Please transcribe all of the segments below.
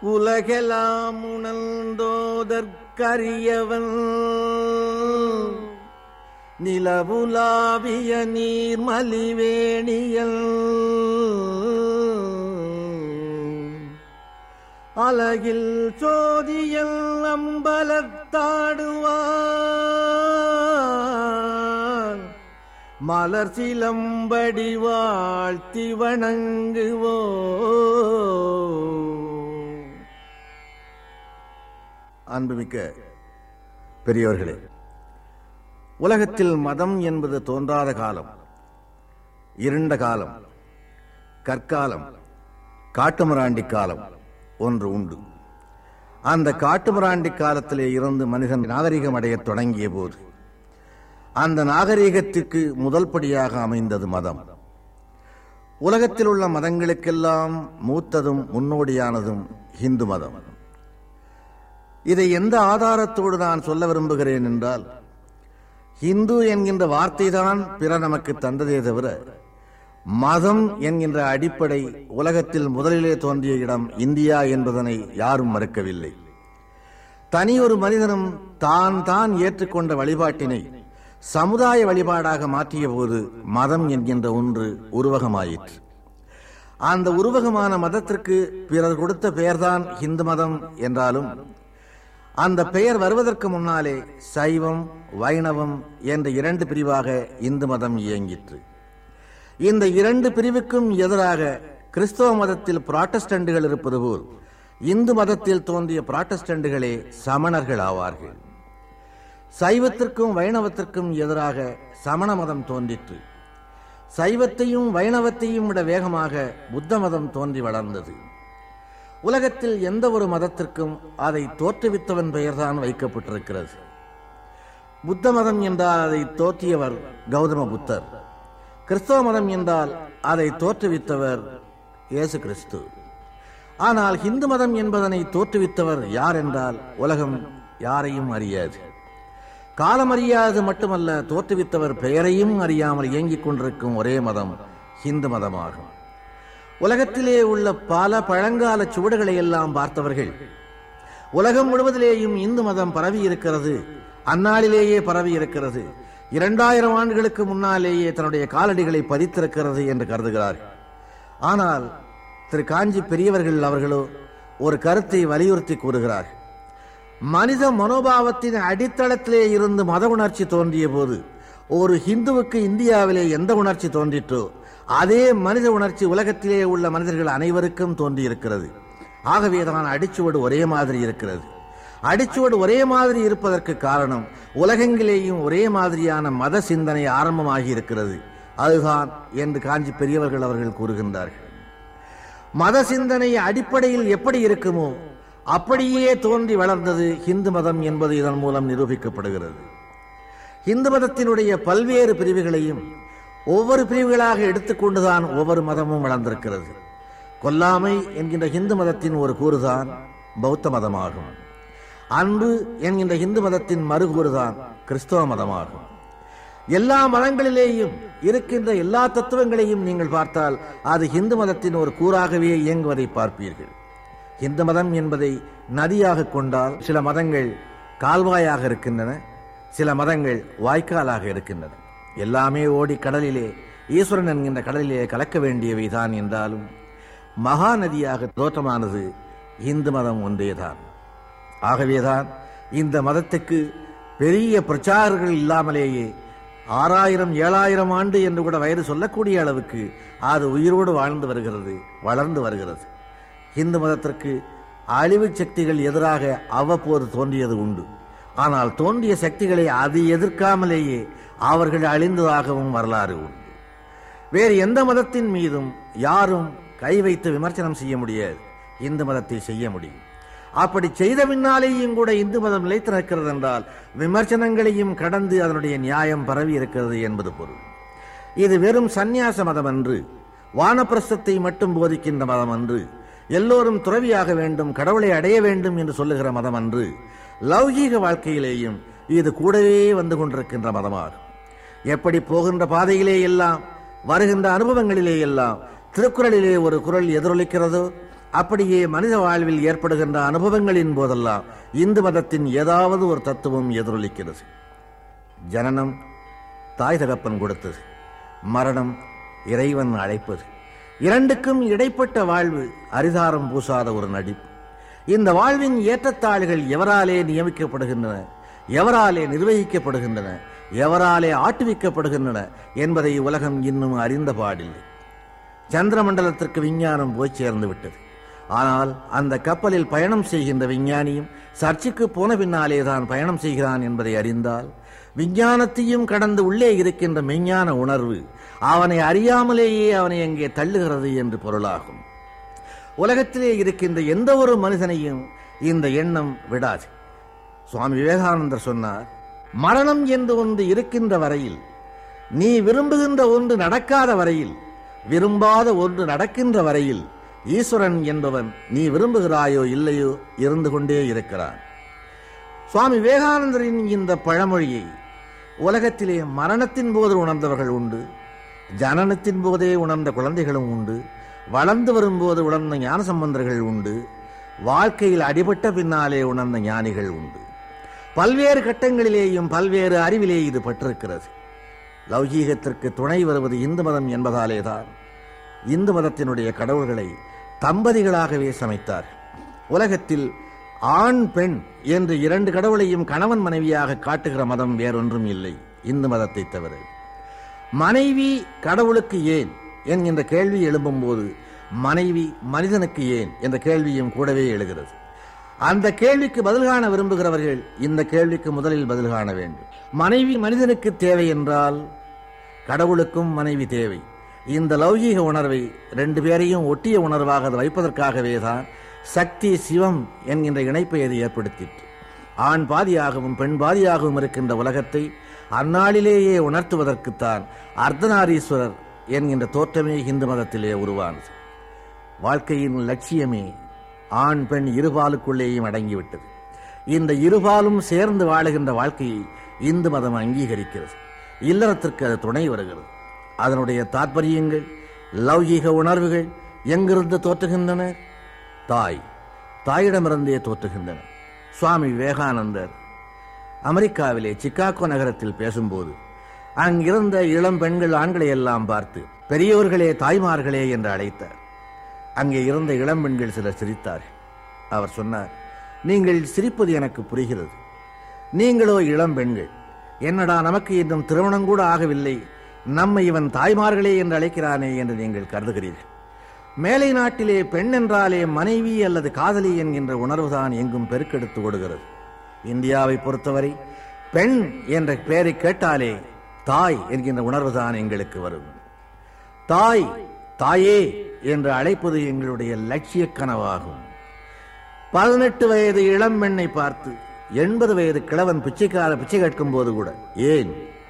உலகெல்லாம் உணர்ந்தோதற்கரியவன் நிலவுலாவிய நீர்மலிவேணியல் அலகில் சோதியல் அம்பலத்தாடுவான் மலர் சிலம்படி வாழ்த்தி வணங்குவோ அன்புமிக்க பெரியவர்களே உலகத்தில் மதம் என்பது தோன்றாத காலம் இருண்ட காலம் கற்காலம் காட்டுமிராண்டி காலம் ஒன்று உண்டு அந்த காட்டுமிராண்டி காலத்திலே இருந்து மனிதன் நாகரிகம் அடையத் தொடங்கிய போது அந்த நாகரிகத்திற்கு முதல் படியாக அமைந்தது மதம் உலகத்தில் உள்ள மதங்களுக்கெல்லாம் மூத்ததும் முன்னோடியானதும் இந்து மதம் இதை எந்த ஆதாரத்தோடு நான் சொல்ல விரும்புகிறேன் என்றால் இந்து என்கின்ற வார்த்தைதான் பிற நமக்கு தந்ததே தவிர மதம் என்கின்ற அடிப்படை உலகத்தில் முதலிலே தோன்றிய இடம் இந்தியா என்பதனை யாரும் மறுக்கவில்லை தனியொரு மனிதனும் தான் தான் ஏற்றுக்கொண்ட வழிபாட்டினை சமுதாய வழிபாடாக மாற்றிய போது மதம் என்கின்ற ஒன்று உருவகமாயிற்று அந்த உருவகமான மதத்திற்கு பிறர் கொடுத்த பெயர்தான் இந்து மதம் என்றாலும் அந்த பெயர் வருவதற்கு முன்னாலே சைவம் வைணவம் என்ற இரண்டு பிரிவாக இந்து மதம் இயங்கிற்று இந்த இரண்டு பிரிவுக்கும் எதிராக கிறிஸ்தவ மதத்தில் புராட்டஸ்டண்டுகள் இருப்பது போல் இந்து மதத்தில் தோன்றிய புராட்டஸ்டண்டுகளே சமணர்கள் ஆவார்கள் சைவத்திற்கும் வைணவத்திற்கும் எதிராக சமண மதம் தோன்றிற்று சைவத்தையும் வைணவத்தையும் விட வேகமாக புத்த மதம் தோன்றி வளர்ந்தது உலகத்தில் எந்த ஒரு மதத்திற்கும் அதை தோற்றுவித்தவன் பெயர்தான் வைக்கப்பட்டிருக்கிறது புத்த மதம் என்றால் அதை தோற்றியவர் கௌதம புத்தர் கிறிஸ்தவ மதம் என்றால் அதை தோற்றுவித்தவர் இயேசு கிறிஸ்து ஆனால் இந்து மதம் என்பதனை தோற்றுவித்தவர் யார் என்றால் உலகம் யாரையும் அறியாது காலம் அறியாது மட்டுமல்ல தோற்றுவித்தவர் பெயரையும் அறியாமல் இயங்கிக் கொண்டிருக்கும் ஒரே மதம் இந்து மதமாகும் உலகத்திலே உள்ள பல பழங்கால சுவடுகளை எல்லாம் பார்த்தவர்கள் உலகம் முழுவதிலேயும் இந்து மதம் பரவி இருக்கிறது அந்நாளிலேயே பரவி இருக்கிறது இரண்டாயிரம் ஆண்டுகளுக்கு முன்னாலேயே தன்னுடைய காலடிகளை பதித்திருக்கிறது என்று கருதுகிறார்கள் ஆனால் திரு காஞ்சி பெரியவர்கள் அவர்களோ ஒரு கருத்தை வலியுறுத்தி கூறுகிறார் மனித மனோபாவத்தின் அடித்தளத்திலே இருந்து மத உணர்ச்சி தோன்றிய போது ஒரு ஹிந்துவுக்கு இந்தியாவிலே எந்த உணர்ச்சி தோன்றிற்றோ அதே மனித உணர்ச்சி உலகத்திலே உள்ள மனிதர்கள் அனைவருக்கும் தோன்றியிருக்கிறது ஆகவே தான் அடிச்சுவடு ஒரே மாதிரி இருக்கிறது அடிச்சுவடு ஒரே மாதிரி இருப்பதற்கு காரணம் உலகெங்கிலேயும் ஒரே மாதிரியான மத சிந்தனை ஆரம்பமாகி இருக்கிறது அதுதான் என்று காஞ்சி பெரியவர்கள் அவர்கள் கூறுகின்றார்கள் மத சிந்தனை அடிப்படையில் எப்படி இருக்குமோ அப்படியே தோன்றி வளர்ந்தது இந்து மதம் என்பது இதன் மூலம் நிரூபிக்கப்படுகிறது இந்து மதத்தினுடைய பல்வேறு பிரிவுகளையும் ஒவ்வொரு பிரிவுகளாக எடுத்துக்கொண்டுதான் ஒவ்வொரு மதமும் வளர்ந்திருக்கிறது கொல்லாமை என்கின்ற இந்து மதத்தின் ஒரு கூறுதான் பௌத்த மதமாகும் அன்பு என்கின்ற இந்து மதத்தின் மறுகூறுதான் கிறிஸ்தவ மதமாகும் எல்லா மதங்களிலேயும் இருக்கின்ற எல்லா தத்துவங்களையும் நீங்கள் பார்த்தால் அது இந்து மதத்தின் ஒரு கூறாகவே இயங்குவதை பார்ப்பீர்கள் இந்து மதம் என்பதை நதியாக கொண்டால் சில மதங்கள் கால்வாயாக இருக்கின்றன சில மதங்கள் வாய்க்காலாக இருக்கின்றன எல்லாமே ஓடி கடலிலே ஈஸ்வரன் என்கின்ற கடலிலே கலக்க வேண்டியவை தான் என்றாலும் மகா நதியாக தோற்றமானது இந்து மதம் ஒன்றேதான் ஆகவேதான் இந்த மதத்துக்கு பெரிய பிரச்சாரர்கள் இல்லாமலேயே ஆறாயிரம் ஏழாயிரம் ஆண்டு என்று கூட வயது சொல்லக்கூடிய அளவுக்கு அது உயிரோடு வாழ்ந்து வருகிறது வளர்ந்து வருகிறது இந்து மதத்திற்கு அழிவு சக்திகள் எதிராக அவ்வப்போது தோன்றியது உண்டு ஆனால் தோன்றிய சக்திகளை அது எதிர்க்காமலேயே அவர்கள் அழிந்ததாகவும் வரலாறு உண்டு வேறு எந்த மதத்தின் மீதும் யாரும் கை வைத்து விமர்சனம் செய்ய முடியாது இந்து மதத்தை செய்ய முடியும் அப்படி செய்த பின்னாலேயும் கூட இந்து மதம் நிலைத்து நிற்கிறது என்றால் விமர்சனங்களையும் கடந்து அதனுடைய நியாயம் பரவி இருக்கிறது என்பது பொருள் இது வெறும் சந்நியாச மதம் அன்று வானப்பிரசத்தை மட்டும் போதிக்கின்ற மதம் அன்று எல்லோரும் துறவியாக வேண்டும் கடவுளை அடைய வேண்டும் என்று சொல்லுகிற மதம் அன்று லௌகீக வாழ்க்கையிலேயும் இது கூடவே வந்து கொண்டிருக்கின்ற மதமாகும் எப்படி போகின்ற பாதையிலே எல்லாம் வருகின்ற அனுபவங்களிலே எல்லாம் திருக்குறளிலே ஒரு குரல் எதிரொலிக்கிறதோ அப்படியே மனித வாழ்வில் ஏற்படுகின்ற அனுபவங்களின் போதெல்லாம் இந்து மதத்தின் ஏதாவது ஒரு தத்துவம் எதிரொலிக்கிறது ஜனனம் தாய் தகப்பன் கொடுத்தது மரணம் இறைவன் அழைப்பது இரண்டுக்கும் இடைப்பட்ட வாழ்வு அரிதாரம் பூசாத ஒரு நடிப்பு இந்த வாழ்வின் ஏற்றத்தாழ்கள் எவராலே நியமிக்கப்படுகின்றன எவராலே நிர்வகிக்கப்படுகின்றன எவராலே ஆட்டுவிக்கப்படுகின்றன என்பதை உலகம் இன்னும் அறிந்த பாடில்லை சந்திரமண்டலத்திற்கு விஞ்ஞானம் போய் சேர்ந்து விட்டது ஆனால் அந்த கப்பலில் பயணம் செய்கின்ற விஞ்ஞானியும் சர்ச்சுக்கு போன பின்னாலே தான் பயணம் செய்கிறான் என்பதை அறிந்தால் விஞ்ஞானத்தையும் கடந்து உள்ளே இருக்கின்ற மெஞ்ஞான உணர்வு அவனை அறியாமலேயே அவனை அங்கே தள்ளுகிறது என்று பொருளாகும் உலகத்திலே இருக்கின்ற எந்த ஒரு மனிதனையும் இந்த எண்ணம் விடாது சுவாமி விவேகானந்தர் சொன்னார் மரணம் என்று ஒன்று இருக்கின்ற வரையில் நீ விரும்புகின்ற ஒன்று நடக்காத வரையில் விரும்பாத ஒன்று நடக்கின்ற வரையில் ஈஸ்வரன் என்பவன் நீ விரும்புகிறாயோ இல்லையோ இருந்து கொண்டே இருக்கிறான் சுவாமி விவேகானந்தரின் இந்த பழமொழியை உலகத்திலே மரணத்தின் போது உணர்ந்தவர்கள் உண்டு ஜனனத்தின் போதே உணர்ந்த குழந்தைகளும் உண்டு வளர்ந்து வரும்போது உணர்ந்த ஞான சம்பந்தர்கள் உண்டு வாழ்க்கையில் அடிபட்ட பின்னாலே உணர்ந்த ஞானிகள் உண்டு பல்வேறு கட்டங்களிலேயும் பல்வேறு அறிவிலே இது பட்டிருக்கிறது லௌகீகத்திற்கு துணை வருவது இந்து மதம் என்பதாலே தான் இந்து மதத்தினுடைய கடவுள்களை தம்பதிகளாகவே சமைத்தார் உலகத்தில் ஆண் பெண் என்று இரண்டு கடவுளையும் கணவன் மனைவியாக காட்டுகிற மதம் வேறொன்றும் இல்லை இந்து மதத்தை தவிர மனைவி கடவுளுக்கு ஏன் என்கின்ற கேள்வி எழும்பும்போது மனைவி மனிதனுக்கு ஏன் என்ற கேள்வியும் கூடவே எழுகிறது அந்த கேள்விக்கு பதில் காண விரும்புகிறவர்கள் இந்த கேள்விக்கு முதலில் பதில் காண வேண்டும் மனைவி மனிதனுக்கு தேவை என்றால் கடவுளுக்கும் மனைவி தேவை இந்த லௌகீக உணர்வை ரெண்டு பேரையும் ஒட்டிய உணர்வாக அது வைப்பதற்காகவே தான் சக்தி சிவம் என்கின்ற இணைப்பை அது ஏற்படுத்திற்று ஆண் பாதியாகவும் பெண் பாதியாகவும் இருக்கின்ற உலகத்தை அந்நாளிலேயே உணர்த்துவதற்குத்தான் அர்த்தநாரீஸ்வரர் என்கின்ற தோற்றமே இந்து மதத்திலே உருவானது வாழ்க்கையின் லட்சியமே ஆண் பெண் இருபாலுக்குள்ளேயும் அடங்கிவிட்டது இந்த இருபாலும் சேர்ந்து வாழுகின்ற வாழ்க்கையை இந்து மதம் அங்கீகரிக்கிறது இல்லறத்திற்கு அது துணை வருகிறது அதனுடைய தாற்பயங்கள் லௌகீக உணர்வுகள் எங்கிருந்து தோற்றுகின்றன தாய் தாயிடமிருந்தே தோற்றுகின்றன சுவாமி விவேகானந்தர் அமெரிக்காவிலே சிக்காகோ நகரத்தில் பேசும்போது அங்கிருந்த இளம் பெண்கள் ஆண்களை எல்லாம் பார்த்து பெரியவர்களே தாய்மார்களே என்று அழைத்தார் அங்கே இருந்த இளம் பெண்கள் சிலர் சிரித்தார்கள் அவர் சொன்னார் நீங்கள் சிரிப்பது எனக்கு புரிகிறது நீங்களோ இளம் பெண்கள் என்னடா நமக்கு இன்னும் திருமணம் கூட ஆகவில்லை நம்மை இவன் தாய்மார்களே என்று அழைக்கிறானே என்று நீங்கள் கருதுகிறீர்கள் மேலை நாட்டிலே பெண் என்றாலே மனைவி அல்லது காதலி என்கின்ற உணர்வுதான் எங்கும் பெருக்கெடுத்து ஓடுகிறது இந்தியாவை பொறுத்தவரை பெண் என்ற பெயரை கேட்டாலே தாய் என்கின்ற உணர்வுதான் எங்களுக்கு வரும் தாய் தாயே என்று அழைப்பது எங்களுடைய லட்சிய கனவாகும் பதினெட்டு வயது இளம் பெண்ணை பார்த்து எண்பது வயது கிழவன் பிச்சைக்கார பிச்சை கேட்கும் போது கூட ஏன்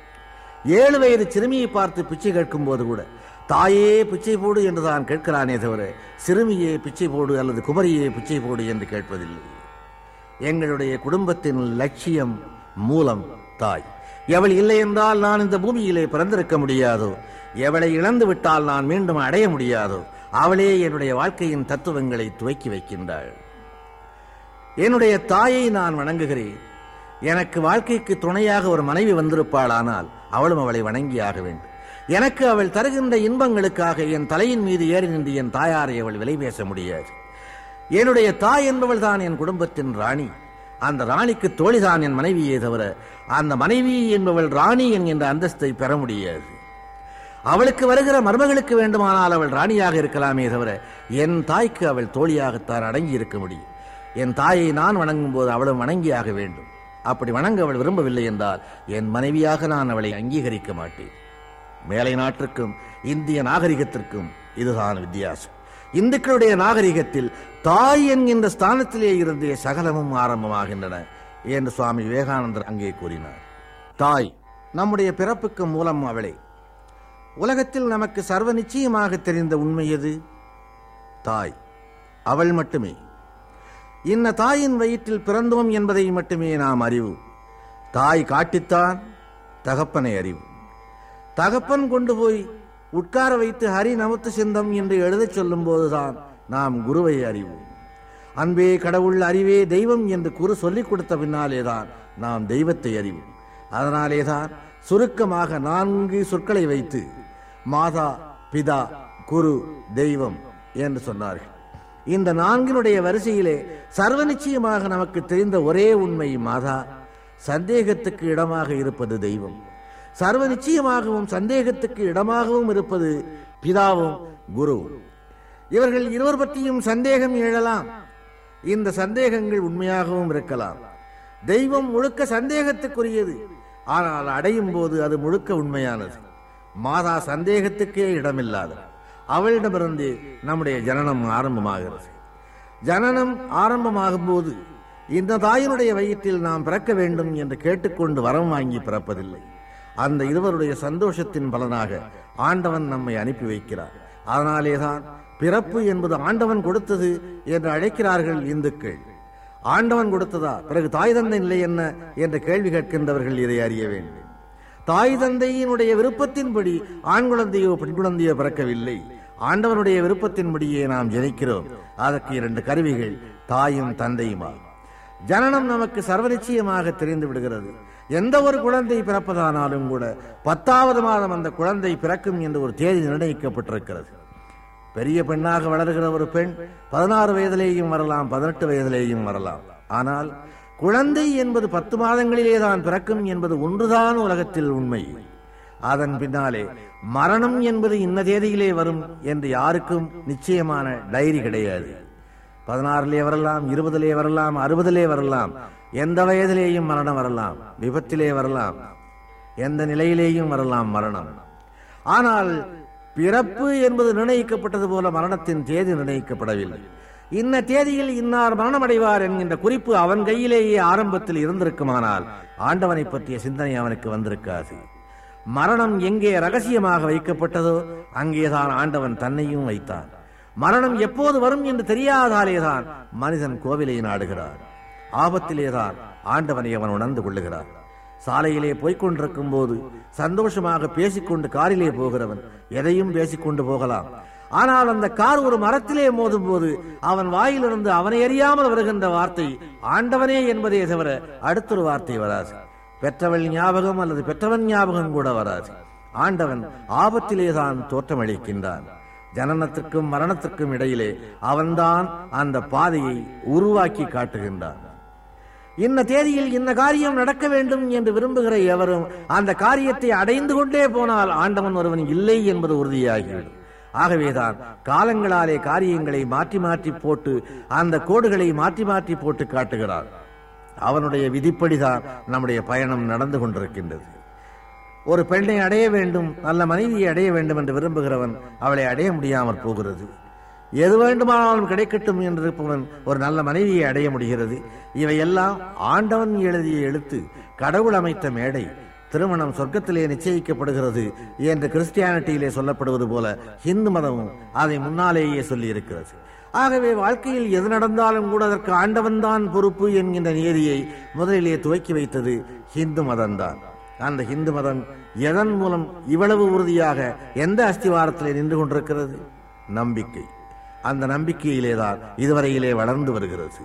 ஏழு வயது சிறுமியை பார்த்து பிச்சை கேட்கும் போது கூட தாயே பிச்சை போடு என்று தான் கேட்கிறானே தவிர சிறுமியே பிச்சை போடு அல்லது குமரியே பிச்சை போடு என்று கேட்பதில்லை எங்களுடைய குடும்பத்தின் லட்சியம் மூலம் தாய் எவள் இல்லை என்றால் நான் இந்த பூமியிலே பிறந்திருக்க முடியாதோ எவளை இழந்து விட்டால் நான் மீண்டும் அடைய முடியாதோ அவளே என்னுடைய வாழ்க்கையின் தத்துவங்களை துவக்கி வைக்கின்றாள் என்னுடைய தாயை நான் வணங்குகிறேன் எனக்கு வாழ்க்கைக்கு துணையாக ஒரு மனைவி வந்திருப்பாளானால் அவளும் அவளை வணங்கியாக வேண்டும் எனக்கு அவள் தருகின்ற இன்பங்களுக்காக என் தலையின் மீது ஏறி நின்று என் தாயாரை அவள் விலை பேச முடியாது என்னுடைய தாய் என்பவள் தான் என் குடும்பத்தின் ராணி அந்த ராணிக்கு தோழிதான் என் மனைவியே தவிர அந்த மனைவி என்பவள் ராணி என்கின்ற அந்தஸ்தை பெற முடியாது அவளுக்கு வருகிற மருமகளுக்கு வேண்டுமானால் அவள் ராணியாக இருக்கலாமே தவிர என் தாய்க்கு அவள் தோழியாகத்தான் அடங்கி இருக்க முடியும் என் தாயை நான் வணங்கும் போது அவளும் வணங்கியாக வேண்டும் அப்படி வணங்க அவள் விரும்பவில்லை என்றால் என் மனைவியாக நான் அவளை அங்கீகரிக்க மாட்டேன் மேலை நாட்டிற்கும் இந்திய நாகரிகத்திற்கும் இதுதான் வித்தியாசம் இந்துக்களுடைய நாகரிகத்தில் தாய் என்கின்ற ஸ்தானத்திலே இருந்தே சகலமும் ஆரம்பமாகின்றன என்று சுவாமி விவேகானந்தர் அங்கே கூறினார் தாய் நம்முடைய பிறப்புக்கு மூலம் அவளே உலகத்தில் நமக்கு சர்வ நிச்சயமாக தெரிந்த உண்மை எது தாய் அவள் மட்டுமே இன்ன தாயின் வயிற்றில் பிறந்தோம் என்பதை மட்டுமே நாம் அறிவு தாய் காட்டித்தான் தகப்பனை அறிவு தகப்பன் கொண்டு போய் உட்கார வைத்து ஹரி நமத்து சிந்தம் என்று எழுதச் சொல்லும் போதுதான் நாம் குருவை அறிவோம் அன்பே கடவுள் அறிவே தெய்வம் என்று குரு சொல்லிக் கொடுத்த பின்னாலேதான் நாம் தெய்வத்தை அறிவோம் அதனாலேதான் சுருக்கமாக நான்கு சொற்களை வைத்து மாதா பிதா குரு தெய்வம் என்று சொன்னார்கள் இந்த நான்கினுடைய வரிசையிலே சர்வ நிச்சயமாக நமக்கு தெரிந்த ஒரே உண்மை மாதா சந்தேகத்துக்கு இடமாக இருப்பது தெய்வம் சர்வ நிச்சயமாகவும் சந்தேகத்துக்கு இடமாகவும் இருப்பது பிதாவும் குருவும் இவர்கள் இருவர் பற்றியும் சந்தேகம் எழலாம் இந்த சந்தேகங்கள் உண்மையாகவும் இருக்கலாம் தெய்வம் முழுக்க சந்தேகத்துக்குரியது ஆனால் அடையும் போது அது முழுக்க உண்மையானது மாதா சந்தேகத்துக்கே இடமில்லாத அவளிடமிருந்தே நம்முடைய ஜனனம் ஆரம்பமாகிறது ஜனனம் ஆரம்பமாகும் போது இந்த தாயினுடைய வயிற்றில் நாம் பிறக்க வேண்டும் என்று கேட்டுக்கொண்டு வரம் வாங்கி பிறப்பதில்லை அந்த இருவருடைய சந்தோஷத்தின் பலனாக ஆண்டவன் நம்மை அனுப்பி வைக்கிறார் அதனாலேதான் பிறப்பு என்பது ஆண்டவன் கொடுத்தது என்று அழைக்கிறார்கள் இந்துக்கள் ஆண்டவன் கொடுத்ததா பிறகு தாய் தந்தை நிலை என்ன என்ற கேள்வி கேட்கின்றவர்கள் இதை அறிய வேண்டும் தாய் தந்தையினுடைய விருப்பத்தின்படி ஆண் குழந்தையோ பெண் குழந்தையோ பிறக்கவில்லை ஆண்டவனுடைய விருப்பத்தின்படியே நாம் ஜனிக்கிறோம் அதற்கு இரண்டு கருவிகள் தாயும் தந்தையுமா ஜனனம் நமக்கு சர்வ நிச்சயமாக தெரிந்து விடுகிறது எந்த ஒரு குழந்தை பிறப்பதானாலும் கூட பத்தாவது மாதம் அந்த குழந்தை பிறக்கும் என்று ஒரு தேதி நிர்ணயிக்கப்பட்டிருக்கிறது பெரிய பெண்ணாக வளர்கிற ஒரு பெண் பதினாறு வயதிலேயும் வரலாம் பதினெட்டு வயதிலேயும் வரலாம் ஆனால் குழந்தை என்பது பத்து மாதங்களிலே தான் பிறக்கும் என்பது ஒன்றுதான் உலகத்தில் உண்மை அதன் பின்னாலே மரணம் என்பது இன்ன தேதியிலே வரும் என்று யாருக்கும் நிச்சயமான டைரி கிடையாது பதினாறிலே வரலாம் இருபதிலே வரலாம் அறுபதிலே வரலாம் எந்த வயதிலேயும் மரணம் வரலாம் விபத்திலே வரலாம் எந்த நிலையிலேயும் வரலாம் மரணம் ஆனால் பிறப்பு என்பது நிர்ணயிக்கப்பட்டது போல மரணத்தின் தேதி நிர்ணயிக்கப்படவில்லை இன்ன தேதியில் இன்னார் மரணமடைவார் என்கின்ற குறிப்பு அவன் கையிலேயே ஆரம்பத்தில் இருந்திருக்குமானால் ஆண்டவனை பற்றிய சிந்தனை அவனுக்கு வந்திருக்காது மரணம் எங்கே ரகசியமாக வைக்கப்பட்டதோ அங்கேதான் ஆண்டவன் தன்னையும் வைத்தான் மரணம் எப்போது வரும் என்று தெரியாதாலேதான் மனிதன் கோவிலை நாடுகிறார் ஆபத்திலேதான் ஆண்டவனை அவன் உணர்ந்து கொள்ளுகிறார் சாலையிலே போய்க் கொண்டிருக்கும் போது சந்தோஷமாக பேசிக்கொண்டு காரிலே போகிறவன் எதையும் பேசிக்கொண்டு போகலாம் ஆனால் அந்த கார் ஒரு மரத்திலே மோதும் போது அவன் வாயிலிருந்து அவனை அறியாமல் வருகின்ற வார்த்தை ஆண்டவனே என்பதே தவிர அடுத்தொரு வார்த்தை வராது பெற்றவள் ஞாபகம் அல்லது பெற்றவன் ஞாபகம் கூட வராது ஆண்டவன் ஆபத்திலேதான் தோற்றமளிக்கின்றான் ஜனனத்திற்கும் மரணத்திற்கும் இடையிலே அவன்தான் அந்த பாதையை உருவாக்கி காட்டுகின்றான் இன்ன தேதியில் இன்ன காரியம் நடக்க வேண்டும் என்று விரும்புகிற எவரும் அந்த காரியத்தை அடைந்து கொண்டே போனால் ஆண்டவன் ஒருவன் இல்லை என்பது உறுதியாகிவிடும் ஆகவேதான் காலங்களாலே காரியங்களை மாற்றி மாற்றி போட்டு அந்த கோடுகளை மாற்றி மாற்றி போட்டு காட்டுகிறார் அவனுடைய விதிப்படிதான் நம்முடைய பயணம் நடந்து கொண்டிருக்கின்றது ஒரு பெண்ணை அடைய வேண்டும் நல்ல மனைவியை அடைய வேண்டும் என்று விரும்புகிறவன் அவளை அடைய முடியாமல் போகிறது எது வேண்டுமானாலும் கிடைக்கட்டும் என்று இருப்பவன் ஒரு நல்ல மனைவியை அடைய முடிகிறது இவையெல்லாம் ஆண்டவன் எழுதிய எழுத்து கடவுள் அமைத்த மேடை திருமணம் சொர்க்கத்திலே நிச்சயிக்கப்படுகிறது என்று கிறிஸ்டியானிட்டியிலே சொல்லப்படுவது போல இந்து மதமும் அதை முன்னாலேயே சொல்லி இருக்கிறது ஆகவே வாழ்க்கையில் எது நடந்தாலும் கூட அதற்கு ஆண்டவன் தான் பொறுப்பு என்கின்ற நீதியை முதலிலே துவக்கி வைத்தது இந்து மதம்தான் அந்த இந்து மதம் எதன் மூலம் இவ்வளவு உறுதியாக எந்த அஸ்திவாரத்திலே நின்று கொண்டிருக்கிறது நம்பிக்கை அந்த நம்பிக்கையிலேதான் இதுவரையிலே வளர்ந்து வருகிறது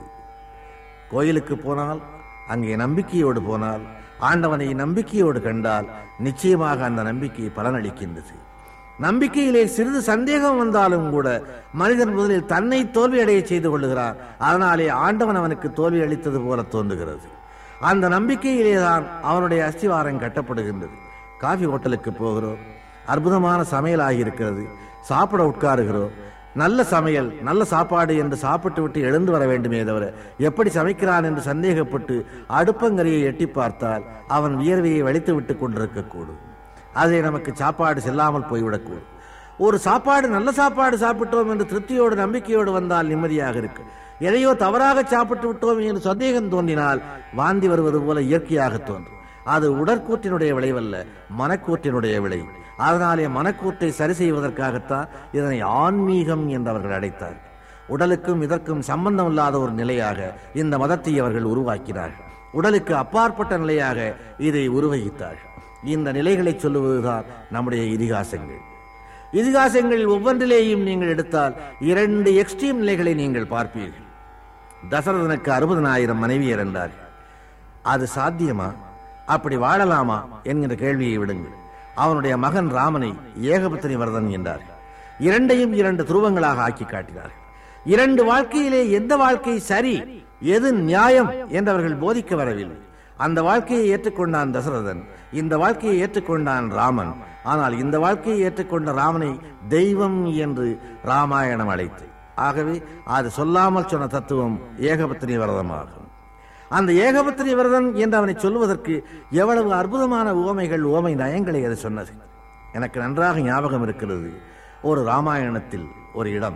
கோயிலுக்கு போனால் அங்கே நம்பிக்கையோடு போனால் ஆண்டவனை நம்பிக்கையோடு கண்டால் நிச்சயமாக அந்த நம்பிக்கை பலனளிக்கின்றது நம்பிக்கையிலே சிறிது சந்தேகம் வந்தாலும் கூட மனிதன் முதலில் தன்னை தோல்வியடைய செய்து கொள்ளுகிறான் அதனாலே ஆண்டவன் அவனுக்கு தோல்வி அளித்தது போல தோன்றுகிறது அந்த நம்பிக்கையிலே தான் அவனுடைய அஸ்திவாரம் கட்டப்படுகின்றது காஃபி ஹோட்டலுக்கு போகிறோம் அற்புதமான சமையல் ஆகியிருக்கிறது சாப்பிட உட்காருகிறோம் நல்ல சமையல் நல்ல சாப்பாடு என்று சாப்பிட்டு விட்டு எழுந்து வர வேண்டுமே தவிர எப்படி சமைக்கிறான் என்று சந்தேகப்பட்டு அடுப்பங்கரையை எட்டி பார்த்தால் அவன் வியர்வையை வலித்து விட்டு கொண்டிருக்கக்கூடும் அதை நமக்கு சாப்பாடு செல்லாமல் போய்விடக்கூடும் ஒரு சாப்பாடு நல்ல சாப்பாடு சாப்பிட்டோம் என்று திருப்தியோடு நம்பிக்கையோடு வந்தால் நிம்மதியாக இருக்கு எதையோ தவறாக சாப்பிட்டு விட்டோம் என்று சந்தேகம் தோன்றினால் வாந்தி வருவது போல இயற்கையாக தோன்றும் அது உடற்கூற்றினுடைய விளைவல்ல மனக்கூற்றினுடைய விளைவு அதனாலே மனக்கூற்றை சரி செய்வதற்காகத்தான் இதனை ஆன்மீகம் என்று அவர்கள் அழைத்தார் உடலுக்கும் இதற்கும் சம்பந்தம் இல்லாத ஒரு நிலையாக இந்த மதத்தை அவர்கள் உருவாக்கினார்கள் உடலுக்கு அப்பாற்பட்ட நிலையாக இதை உருவகித்தார்கள் இந்த நிலைகளை சொல்லுவதுதான் நம்முடைய இதிகாசங்கள் இதிகாசங்கள் ஒவ்வொன்றிலேயும் நீங்கள் எடுத்தால் இரண்டு எக்ஸ்ட்ரீம் நிலைகளை நீங்கள் பார்ப்பீர்கள் தசரதனுக்கு அறுபதனாயிரம் மனைவியர் என்றார்கள் அது சாத்தியமா அப்படி வாழலாமா என்கிற கேள்வியை விடுங்கள் அவனுடைய மகன் ராமனை ஏகபத்தினி வரதன் என்றார் இரண்டையும் இரண்டு துருவங்களாக ஆக்கி காட்டினார் இரண்டு வாழ்க்கையிலே எந்த வாழ்க்கை சரி எது நியாயம் என்றவர்கள் போதிக்க வரவில்லை அந்த வாழ்க்கையை ஏற்றுக்கொண்டான் தசரதன் இந்த வாழ்க்கையை ஏற்றுக்கொண்டான் ராமன் ஆனால் இந்த வாழ்க்கையை ஏற்றுக்கொண்ட ராமனை தெய்வம் என்று ராமாயணம் அழைத்து ஆகவே அது சொல்லாமல் சொன்ன தத்துவம் ஏகபத்தினி வரதமாகும் அந்த ஏகபத்திரி விரதன் என்று அவனை சொல்லுவதற்கு எவ்வளவு அற்புதமான உவமைகள் உவமை நயங்களை அது சொன்னது எனக்கு நன்றாக ஞாபகம் இருக்கிறது ஒரு ராமாயணத்தில் ஒரு இடம்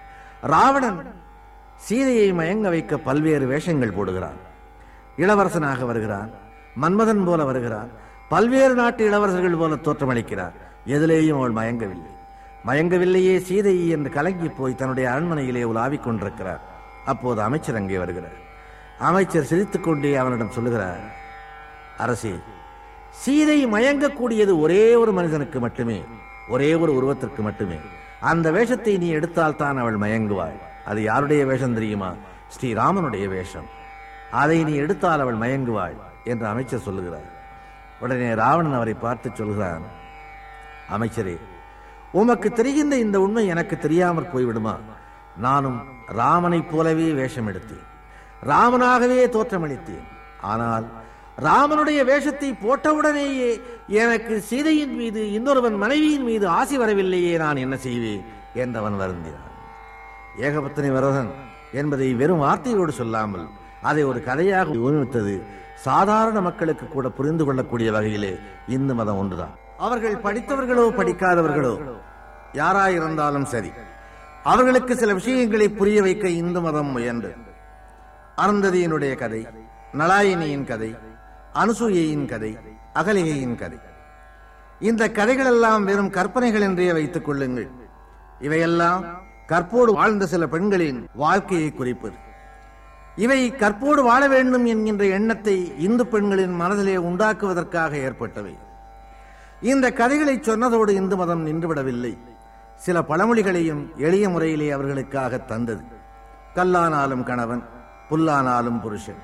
ராவணன் சீதையை மயங்க வைக்க பல்வேறு வேஷங்கள் போடுகிறான் இளவரசனாக வருகிறான் மன்மதன் போல வருகிறான் பல்வேறு நாட்டு இளவரசர்கள் போல தோற்றமளிக்கிறார் எதிலேயும் அவள் மயங்கவில்லை மயங்கவில்லையே சீதை என்று கலங்கி போய் தன்னுடைய அரண்மனையிலே உலாவிக் கொண்டிருக்கிறார் அப்போது அமைச்சர் அங்கே வருகிறார் அமைச்சர் சிரித்துக் கொண்டே அவனிடம் சொல்லுகிறார் அரசே சீதை மயங்கக்கூடியது ஒரே ஒரு மனிதனுக்கு மட்டுமே ஒரே ஒரு உருவத்திற்கு மட்டுமே அந்த வேஷத்தை நீ எடுத்தால் தான் அவள் மயங்குவாள் அது யாருடைய வேஷம் தெரியுமா ஸ்ரீராமனுடைய வேஷம் அதை நீ எடுத்தால் அவள் மயங்குவாள் என்று அமைச்சர் சொல்லுகிறார் உடனே ராவணன் அவரை பார்த்து சொல்கிறான் அமைச்சரே உமக்கு தெரிகின்ற இந்த உண்மை எனக்கு தெரியாமற் போய்விடுமா நானும் ராமனைப் போலவே வேஷம் எடுத்தேன் ராமனாகவே தோற்றமளித்தேன் ஆனால் ராமனுடைய வேஷத்தை போட்டவுடனேயே எனக்கு சீதையின் மீது இன்னொருவன் மனைவியின் மீது ஆசை வரவில்லையே நான் என்ன செய்வேன் என்றவன் வருந்தினான் ஏகபத்தினி வரதன் என்பதை வெறும் வார்த்தையோடு சொல்லாமல் அதை ஒரு கதையாக உருவித்தது சாதாரண மக்களுக்கு கூட புரிந்து கொள்ளக்கூடிய வகையிலே இந்து மதம் ஒன்றுதான் அவர்கள் படித்தவர்களோ படிக்காதவர்களோ யாராயிருந்தாலும் சரி அவர்களுக்கு சில விஷயங்களை புரிய வைக்க இந்து மதம் முயன்றது அருந்ததியினுடைய கதை நலாயினியின் கதை அனுசூயையின் கதை அகலிகையின் கதை இந்த கதைகள் எல்லாம் வெறும் கற்பனைகள் என்றே வைத்துக் கொள்ளுங்கள் இவையெல்லாம் கற்போடு வாழ்ந்த சில பெண்களின் வாழ்க்கையை குறிப்பது இவை கற்போடு வாழ வேண்டும் என்கின்ற எண்ணத்தை இந்து பெண்களின் மனதிலே உண்டாக்குவதற்காக ஏற்பட்டவை இந்த கதைகளை சொன்னதோடு இந்து மதம் நின்றுவிடவில்லை சில பழமொழிகளையும் எளிய முறையிலே அவர்களுக்காக தந்தது கல்லானாலும் கணவன் புல்லானாலும் புருஷன்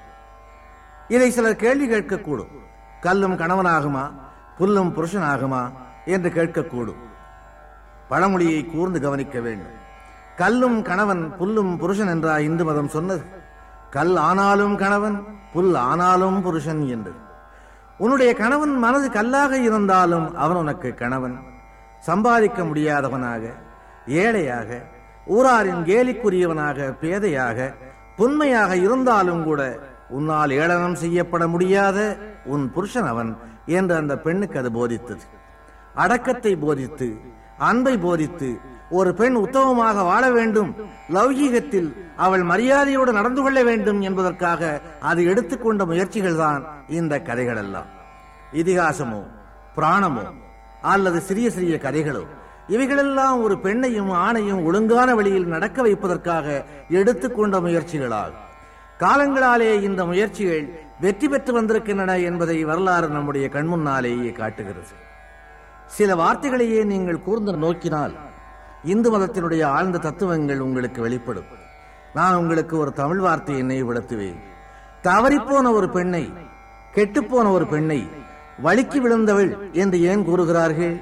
இதை சிலர் கேள்வி கேட்கக்கூடும் கல்லும் கணவனாகுமா புல்லும் புருஷனாகுமா என்று கேட்கக்கூடும் பழமொழியை கூர்ந்து கவனிக்க வேண்டும் கல்லும் கணவன் புல்லும் புருஷன் என்றா இந்து மதம் சொன்னது கல் ஆனாலும் கணவன் புல் ஆனாலும் புருஷன் என்று உன்னுடைய கணவன் மனது கல்லாக இருந்தாலும் அவன் உனக்கு கணவன் சம்பாதிக்க முடியாதவனாக ஏழையாக ஊராரின் கேலிக்குரியவனாக பேதையாக புன்மையாக இருந்தாலும் கூட உன்னால் ஏளனம் செய்யப்பட முடியாத உன் புருஷன் அவன் என்று அந்த பெண்ணுக்கு அது போதித்தது அடக்கத்தை போதித்து அன்பை போதித்து ஒரு பெண் உத்தமமாக வாழ வேண்டும் லௌகீகத்தில் அவள் மரியாதையோடு நடந்து கொள்ள வேண்டும் என்பதற்காக அது எடுத்துக்கொண்ட முயற்சிகள் தான் இந்த கதைகள் எல்லாம் இதிகாசமோ பிராணமோ அல்லது சிறிய சிறிய கதைகளோ இவைகளெல்லாம் ஒரு பெண்ணையும் ஆணையும் ஒழுங்கான வழியில் நடக்க வைப்பதற்காக எடுத்துக்கொண்ட முயற்சிகளாகும் காலங்களாலே இந்த முயற்சிகள் வெற்றி பெற்று வந்திருக்கின்றன என்பதை வரலாறு நம்முடைய கண்முன்னாலேயே காட்டுகிறது சில வார்த்தைகளையே நீங்கள் கூர்ந்து நோக்கினால் இந்து மதத்தினுடைய ஆழ்ந்த தத்துவங்கள் உங்களுக்கு வெளிப்படும் நான் உங்களுக்கு ஒரு தமிழ் வார்த்தையை நினைவுபடுத்துவேன் தவறிப்போன ஒரு பெண்ணை கெட்டுப்போன ஒரு பெண்ணை வலிக்கு விழுந்தவள் என்று ஏன் கூறுகிறார்கள்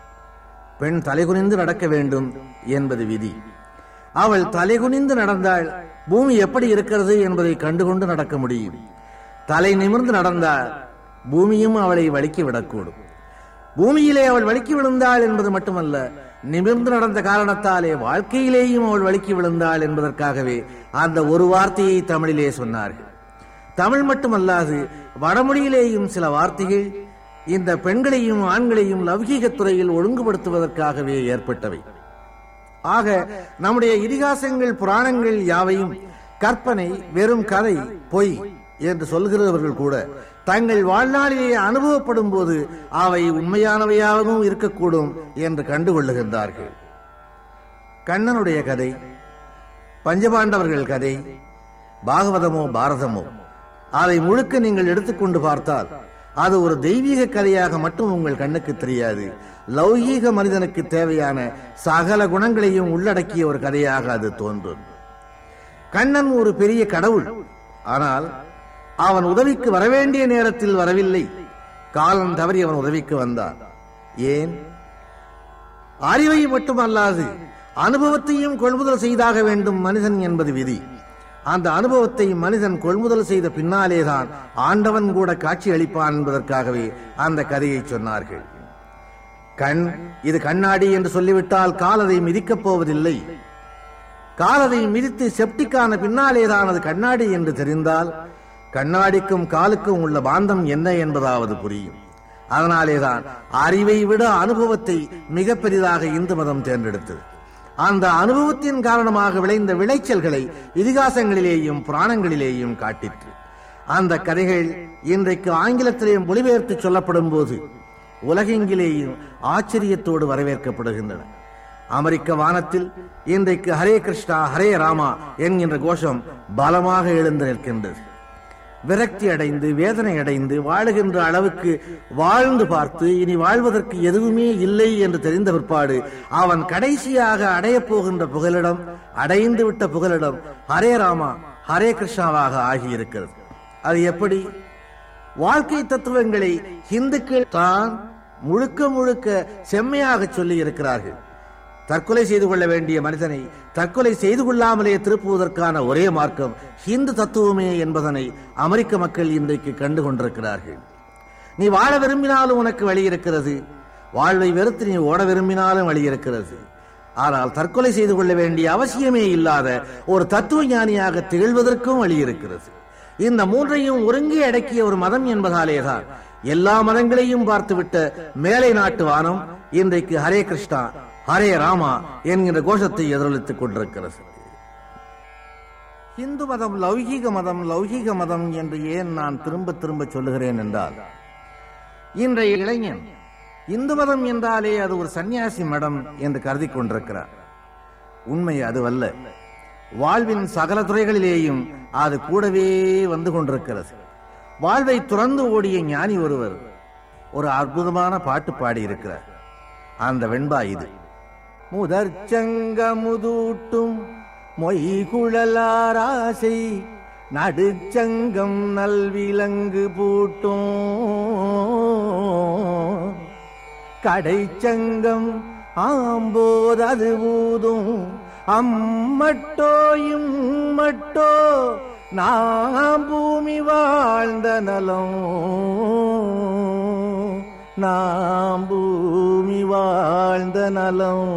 பெண் தலைகுனிந்து நடக்க வேண்டும் என்பது விதி அவள் தலைகுனிந்து நடந்தால் பூமி எப்படி இருக்கிறது என்பதை கண்டுகொண்டு நடக்க முடியும் தலை நிமிர்ந்து நடந்தால் பூமியும் அவளை வலிக்கி விடக்கூடும் பூமியிலே அவள் வலிக்கி விழுந்தாள் என்பது மட்டுமல்ல நிமிர்ந்து நடந்த காரணத்தாலே வாழ்க்கையிலேயும் அவள் வலிக்கி விழுந்தாள் என்பதற்காகவே அந்த ஒரு வார்த்தையை தமிழிலே சொன்னார்கள் தமிழ் மட்டுமல்லாது வடமொழியிலேயும் சில வார்த்தைகள் இந்த பெண்களையும் ஆண்களையும் லௌகீகத் துறையில் ஒழுங்குபடுத்துவதற்காகவே ஏற்பட்டவை ஆக நம்முடைய இதிகாசங்கள் புராணங்கள் யாவையும் கற்பனை வெறும் கதை பொய் என்று சொல்கிறவர்கள் கூட தங்கள் வாழ்நாளிலே அனுபவப்படும் போது அவை உண்மையானவையாகவும் இருக்கக்கூடும் என்று கண்டுகொள்ளுகின்றார்கள் கண்ணனுடைய கதை பஞ்சபாண்டவர்கள் கதை பாகவதமோ பாரதமோ அதை முழுக்க நீங்கள் எடுத்துக்கொண்டு பார்த்தால் அது ஒரு தெய்வீக கதையாக மட்டும் உங்கள் கண்ணுக்கு தெரியாது லௌகீக மனிதனுக்கு தேவையான சகல குணங்களையும் உள்ளடக்கிய ஒரு கதையாக அது தோன்றும் கண்ணன் ஒரு பெரிய கடவுள் ஆனால் அவன் உதவிக்கு வரவேண்டிய நேரத்தில் வரவில்லை காலம் தவறி அவன் உதவிக்கு வந்தான் ஏன் அறிவை மட்டுமல்லாது அனுபவத்தையும் கொள்முதல் செய்தாக வேண்டும் மனிதன் என்பது விதி அந்த அனுபவத்தை மனிதன் கொள்முதல் செய்த பின்னாலேதான் ஆண்டவன் கூட காட்சி அளிப்பான் என்பதற்காகவே அந்த கதையை சொன்னார்கள் கண் இது கண்ணாடி என்று சொல்லிவிட்டால் காலதை மிதிக்கப் போவதில்லை காலதை மிதித்து செப்டிக்கான பின்னாலேதான் அது கண்ணாடி என்று தெரிந்தால் கண்ணாடிக்கும் காலுக்கும் உள்ள பாந்தம் என்ன என்பதாவது புரியும் அதனாலேதான் அறிவை விட அனுபவத்தை மிக பெரிதாக இந்து மதம் தேர்ந்தெடுத்தது அந்த அனுபவத்தின் காரணமாக விளைந்த விளைச்சல்களை இதிகாசங்களிலேயும் புராணங்களிலேயும் காட்டிற்று அந்த கதைகள் இன்றைக்கு ஆங்கிலத்திலேயும் மொழிபெயர்த்து சொல்லப்படும் போது உலகெங்கிலேயும் ஆச்சரியத்தோடு வரவேற்கப்படுகின்றன அமெரிக்க வானத்தில் இன்றைக்கு ஹரே கிருஷ்ணா ஹரே ராமா என்கின்ற கோஷம் பலமாக எழுந்து நிற்கின்றது விரக்தி அடைந்து வேதனை அடைந்து வாழுகின்ற அளவுக்கு வாழ்ந்து பார்த்து இனி வாழ்வதற்கு எதுவுமே இல்லை என்று தெரிந்த பிற்பாடு அவன் கடைசியாக அடையப் போகின்ற புகலிடம் அடைந்து விட்ட புகலிடம் ஹரே ராமா ஹரே கிருஷ்ணாவாக ஆகியிருக்கிறது அது எப்படி வாழ்க்கை தத்துவங்களை இந்துக்கள் தான் முழுக்க முழுக்க செம்மையாக சொல்லி இருக்கிறார்கள் தற்கொலை செய்து கொள்ள வேண்டிய மனிதனை தற்கொலை செய்து கொள்ளாமலே திருப்புவதற்கான ஒரே மார்க்கம் ஹிந்து தத்துவமே என்பதனை அமெரிக்க மக்கள் இன்றைக்கு கண்டு கொண்டிருக்கிறார்கள் நீ வாழ விரும்பினாலும் உனக்கு வழி இருக்கிறது வாழ்வை வெறுத்து நீ ஓட விரும்பினாலும் வழி இருக்கிறது ஆனால் தற்கொலை செய்து கொள்ள வேண்டிய அவசியமே இல்லாத ஒரு தத்துவ ஞானியாக திகழ்வதற்கும் வழி இருக்கிறது இந்த மூன்றையும் ஒருங்கே அடக்கிய ஒரு மதம் என்பதாலேதான் எல்லா மதங்களையும் பார்த்துவிட்ட மேலை நாட்டு வானம் இன்றைக்கு ஹரே கிருஷ்ணா ஹரே ராமா என்கிற கோஷத்தை எதிரொலித்துக் கொண்டிருக்கிறது இந்து மதம் லௌகீக மதம் லௌகீக மதம் என்று ஏன் நான் திரும்ப திரும்ப சொல்லுகிறேன் என்றால் இன்றைய இளைஞன் இந்து மதம் என்றாலே அது ஒரு சன்னியாசி மடம் என்று கருதி கொண்டிருக்கிறார் உண்மை அதுவல்ல வாழ்வின் சகல துறைகளிலேயும் அது கூடவே வந்து கொண்டிருக்கிறது வாழ்வை துறந்து ஓடிய ஞானி ஒருவர் ஒரு அற்புதமான பாட்டு பாடி இருக்கிறார் அந்த வெண்பா இது முதற்சங்க முதூட்டும் மொய்குழலாராசை நடுச்சங்கம் நல்விலங்கு பூட்டும் கடைச்சங்கம் ஆம்போதது ஊதும் அம்மட்டோயும் மட்டோ நாம் பூமி வாழ்ந்த நலம் நாம் பூமி வாழ்ந்த நலம்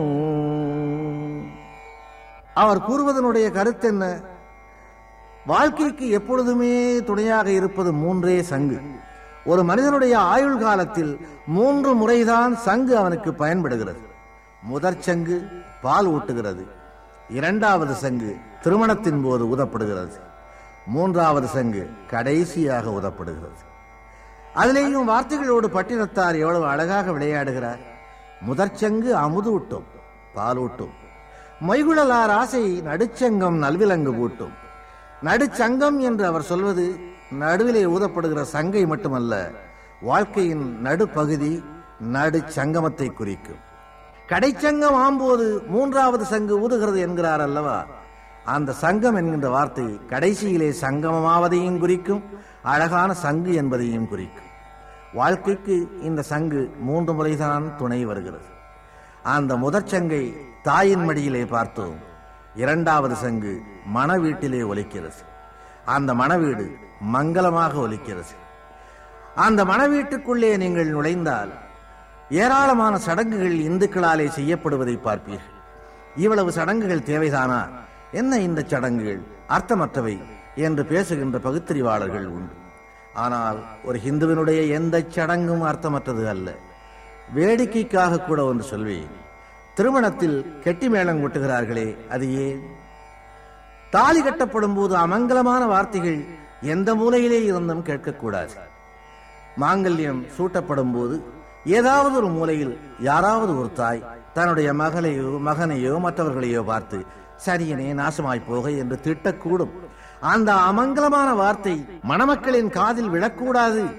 அவர் கூறுவதனுடைய கருத்து என்ன வாழ்க்கைக்கு எப்பொழுதுமே துணையாக இருப்பது மூன்றே சங்கு ஒரு மனிதனுடைய ஆயுள் காலத்தில் மூன்று முறைதான் சங்கு அவனுக்கு பயன்படுகிறது முதற் சங்கு பால் ஊட்டுகிறது இரண்டாவது சங்கு திருமணத்தின் போது ஊதப்படுகிறது மூன்றாவது சங்கு கடைசியாக ஊதப்படுகிறது அதிலேயும் வார்த்தைகளோடு பட்டினத்தார் எவ்வளவு அழகாக விளையாடுகிறார் முதற்சங்கு அமுதூட்டும் பாலூட்டும் மொய்குழலார் ஆசை நடுச்சங்கம் நல்விலங்கு பூட்டும் நடுச்சங்கம் என்று அவர் சொல்வது நடுவிலே ஊதப்படுகிற சங்கை மட்டுமல்ல வாழ்க்கையின் நடுப்பகுதி நடுச்சங்கமத்தை குறிக்கும் கடைச்சங்கம் ஆம்போது மூன்றாவது சங்கு ஊதுகிறது என்கிறார் அல்லவா அந்த சங்கம் என்கின்ற வார்த்தை கடைசியிலே சங்கமமாவதையும் குறிக்கும் அழகான சங்கு என்பதையும் குறிக்கும் வாழ்க்கைக்கு இந்த சங்கு மூன்று முறைதான் துணை வருகிறது அந்த முதற் சங்கை தாயின் மடியிலே பார்த்தோம் இரண்டாவது சங்கு மன வீட்டிலே ஒலிக்கிறது அந்த மணவீடு மங்களமாக ஒலிக்கிறது அந்த மணவீட்டுக்குள்ளே நீங்கள் நுழைந்தால் ஏராளமான சடங்குகள் இந்துக்களாலே செய்யப்படுவதை பார்ப்பீர்கள் இவ்வளவு சடங்குகள் தேவைதானா என்ன இந்த சடங்குகள் அர்த்தமற்றவை என்று பேசுகின்ற பகுத்தறிவாளர்கள் உண்டு ஆனால் ஒரு ஹிந்துவினுடைய எந்த சடங்கும் அர்த்தமற்றது அல்ல வேடிக்கைக்காக கூட ஒன்று சொல்வேன் திருமணத்தில் கெட்டி மேளம் கொட்டுகிறார்களே அது ஏன் தாலி கட்டப்படும் போது அமங்கலமான வார்த்தைகள் எந்த மூலையிலே இருந்தும் கேட்கக்கூடாது மாங்கல்யம் சூட்டப்படும் போது ஏதாவது ஒரு மூலையில் யாராவது ஒரு தாய் தன்னுடைய மகளையோ மகனையோ மற்றவர்களையோ பார்த்து சரியனே நாசமாய் போக என்று திட்டக்கூடும் அந்த அமங்கலமான வார்த்தை மணமக்களின் காதில் விழக்கூடாது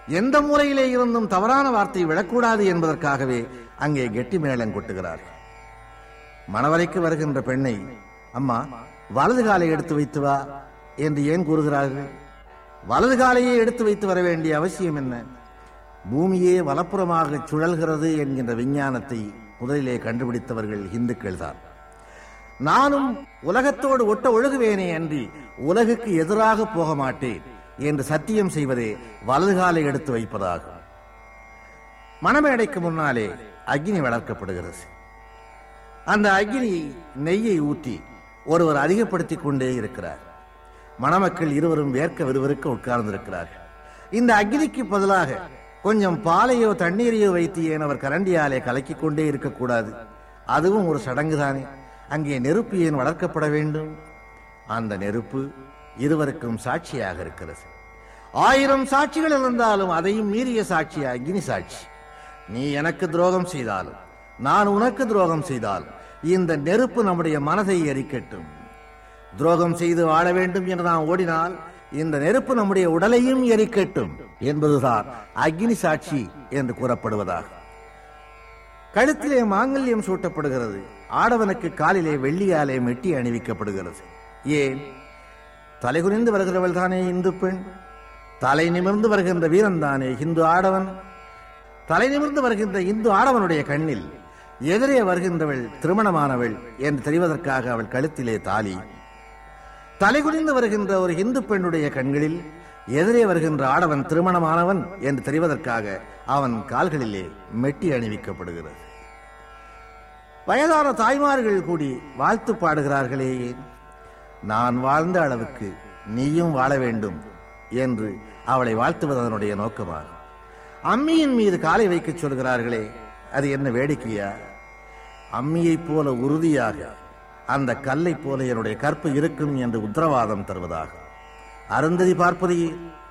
எந்த மூலையிலே இருந்தும் தவறான வார்த்தை விழக்கூடாது என்பதற்காகவே அங்கே கெட்டி மேளம் கொட்டுகிறார்கள் மணவரைக்கு வருகின்ற பெண்ணை அம்மா வலது காலை எடுத்து வைத்து வா என்று ஏன் கூறுகிறார்கள் வலது காலையே எடுத்து வைத்து வர வேண்டிய அவசியம் என்ன பூமியே வலப்புறமாக சுழல்கிறது என்கின்ற விஞ்ஞானத்தை முதலிலே கண்டுபிடித்தவர்கள் இந்துக்கள் தான் நானும் உலகத்தோடு ஒட்ட ஒழுகுவேனே அன்றி உலகுக்கு எதிராக போக மாட்டேன் என்று சத்தியம் செய்வதே வலது காலை எடுத்து வைப்பதாகும் மணமேடைக்கு முன்னாலே அக்னி வளர்க்கப்படுகிறது அந்த அக்னி நெய்யை ஊற்றி ஒருவர் அதிகப்படுத்திக் கொண்டே இருக்கிறார் மணமக்கள் இருவரும் வேர்க்க விறுவிறுக்க உட்கார்ந்திருக்கிறார்கள் இந்த அக்னிக்கு பதிலாக கொஞ்சம் பாலையோ தண்ணீரையோ வைத்து ஏன் அவர் கரண்டியாலே கலக்கிக் கொண்டே இருக்கக்கூடாது அதுவும் ஒரு சடங்குதானே அங்கே நெருப்பு ஏன் வளர்க்கப்பட வேண்டும் அந்த நெருப்பு இருவருக்கும் சாட்சியாக இருக்கிறது ஆயிரம் சாட்சிகள் இருந்தாலும் அதையும் மீறிய சாட்சி அக்னி சாட்சி நீ எனக்கு துரோகம் செய்தாலும் நான் உனக்கு துரோகம் செய்தாலும் இந்த நெருப்பு நம்முடைய மனதை எரிக்கட்டும் துரோகம் செய்து வாழ வேண்டும் என்று நாம் ஓடினால் இந்த நெருப்பு நம்முடைய உடலையும் எரிக்கட்டும் என்பதுதான் அக்னி சாட்சி என்று கூறப்படுவதாகும் கழுத்திலே மாங்கல்யம் சூட்டப்படுகிறது ஆடவனுக்கு காலிலே வெள்ளியாலே மெட்டி அணிவிக்கப்படுகிறது ஏன் தலைகுனிந்து வருகிறவள் தானே இந்து பெண் தலை நிமிர்ந்து வருகின்ற வீரன் தானே இந்து ஆடவன் தலை நிமிர்ந்து வருகின்ற இந்து ஆடவனுடைய கண்ணில் எதிரே வருகின்றவள் திருமணமானவள் என்று தெரிவதற்காக அவள் கழுத்திலே தாலி தலைகுனிந்து வருகின்ற ஒரு இந்து பெண்ணுடைய கண்களில் எதிரே வருகின்ற ஆடவன் திருமணமானவன் என்று தெரிவதற்காக அவன் கால்களிலே மெட்டி அணிவிக்கப்படுகிறது வயதான தாய்மார்கள் கூடி வாழ்த்து பாடுகிறார்களே ஏன் நான் வாழ்ந்த அளவுக்கு நீயும் வாழ வேண்டும் என்று அவளை வாழ்த்துவது அதனுடைய நோக்கமாகும் அம்மியின் மீது காலை வைக்கச் சொல்கிறார்களே அது என்ன வேடிக்கையா அம்மியைப் போல உறுதியாக அந்த கல்லைப் போல என்னுடைய கற்பு இருக்கும் என்று உத்தரவாதம் தருவதாக அருந்ததி பார்ப்பதையே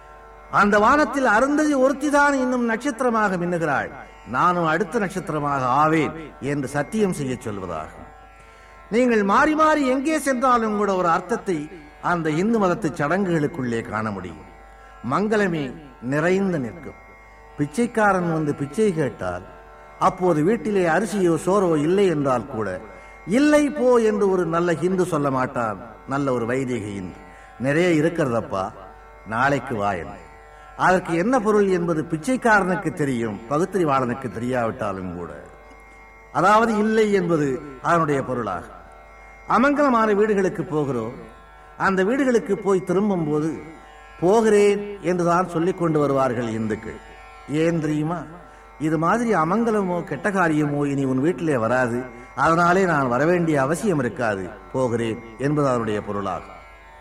அந்த வானத்தில் அருந்ததி ஒருத்திதான் இன்னும் நட்சத்திரமாக மின்னுகிறாள் நானும் அடுத்த நட்சத்திரமாக ஆவேன் என்று சத்தியம் செய்ய சொல்வதாக நீங்கள் மாறி மாறி எங்கே சென்றாலும் கூட ஒரு அர்த்தத்தை அந்த இந்து மதத்து சடங்குகளுக்குள்ளே காண முடியும் மங்களமே நிறைந்து நிற்கும் பிச்சைக்காரன் வந்து பிச்சை கேட்டால் அப்போது வீட்டிலே அரிசியோ சோறோ இல்லை என்றால் கூட இல்லை போ என்று ஒரு நல்ல ஹிந்து சொல்ல மாட்டான் நல்ல ஒரு வைதிக இந்து நிறைய இருக்கிறதப்பா நாளைக்கு வா என்று அதற்கு என்ன பொருள் என்பது பிச்சைக்காரனுக்கு தெரியும் பகுத்தறிவாளனுக்கு தெரியாவிட்டாலும் கூட அதாவது இல்லை என்பது அதனுடைய பொருளாகும் அமங்கலமான வீடுகளுக்கு போகிறோம் அந்த வீடுகளுக்கு போய் திரும்பும் போது போகிறேன் என்றுதான் சொல்லிக் கொண்டு வருவார்கள் இந்துக்கள் ஏன் தெரியுமா இது மாதிரி அமங்கலமோ கெட்ட காரியமோ இனி உன் வீட்டிலே வராது அதனாலே நான் வரவேண்டிய அவசியம் இருக்காது போகிறேன் என்பது அதனுடைய பொருளாகும்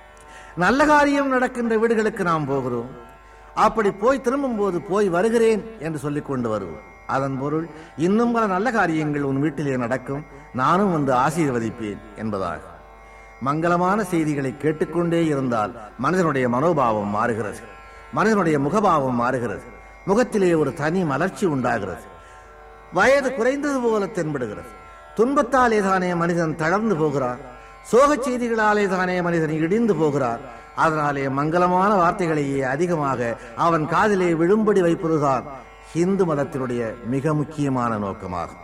நல்ல காரியம் நடக்கின்ற வீடுகளுக்கு நாம் போகிறோம் அப்படி போய் திரும்பும் போது போய் வருகிறேன் என்று சொல்லிக் கொண்டு வருவோம் அதன் பொருள் இன்னும் பல நல்ல காரியங்கள் உன் வீட்டிலே நடக்கும் நானும் வந்து ஆசீர்வதிப்பேன் என்பதாகும் மங்களமான செய்திகளை கேட்டுக்கொண்டே இருந்தால் மனிதனுடைய மனோபாவம் மாறுகிறது மனிதனுடைய முகபாவம் மாறுகிறது முகத்திலே ஒரு தனி மலர்ச்சி உண்டாகிறது வயது குறைந்தது போல தென்படுகிறது துன்பத்தாலே தானே மனிதன் தளர்ந்து போகிறான் சோகச் செய்திகளாலே தானே மனிதன் இடிந்து போகிறான் அதனாலே மங்களமான வார்த்தைகளையே அதிகமாக அவன் காதிலே விழும்படி வைப்பதுதான் இந்து மதத்தினுடைய மிக முக்கியமான நோக்கமாகும்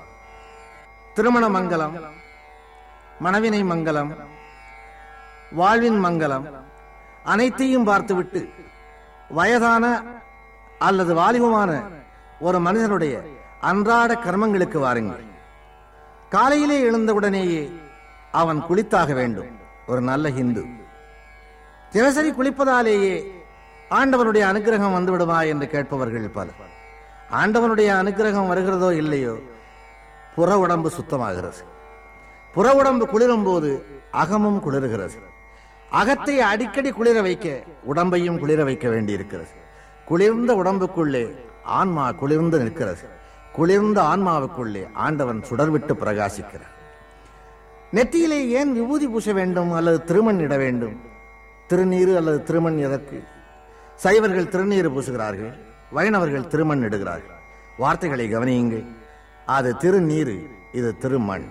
திருமண மங்கலம் மனவினை மங்கலம் வாழ்வின் மங்கலம் அனைத்தையும் பார்த்துவிட்டு வயதான அல்லது வாலிபமான ஒரு மனிதனுடைய அன்றாட கர்மங்களுக்கு வாருங்கள் காலையிலே எழுந்தவுடனேயே அவன் குளித்தாக வேண்டும் ஒரு நல்ல ஹிந்து தினசரி குளிப்பதாலேயே ஆண்டவனுடைய அனுகிரகம் வந்துவிடுமா என்று கேட்பவர்கள் பலர் ஆண்டவனுடைய அனுகிரகம் வருகிறதோ இல்லையோ புற உடம்பு சுத்தமாகிறது புற உடம்பு குளிரும் போது அகமும் குளிர்கிறது அகத்தை அடிக்கடி குளிர வைக்க உடம்பையும் குளிர வைக்க வேண்டியிருக்கிறது குளிர்ந்த உடம்புக்குள்ளே ஆன்மா குளிர்ந்து நிற்கிறது குளிர்ந்த ஆன்மாவுக்குள்ளே ஆண்டவன் சுடர்விட்டு பிரகாசிக்கிறார் நெற்றியிலே ஏன் விபூதி பூச வேண்டும் அல்லது திருமண் இட வேண்டும் திருநீரு அல்லது திருமண் எதற்கு சைவர்கள் திருநீர் பூசுகிறார்கள் வைணவர்கள் திருமண் இடுகிறார்கள் வார்த்தைகளை கவனியுங்கள் அது திருநீரு இது திருமண்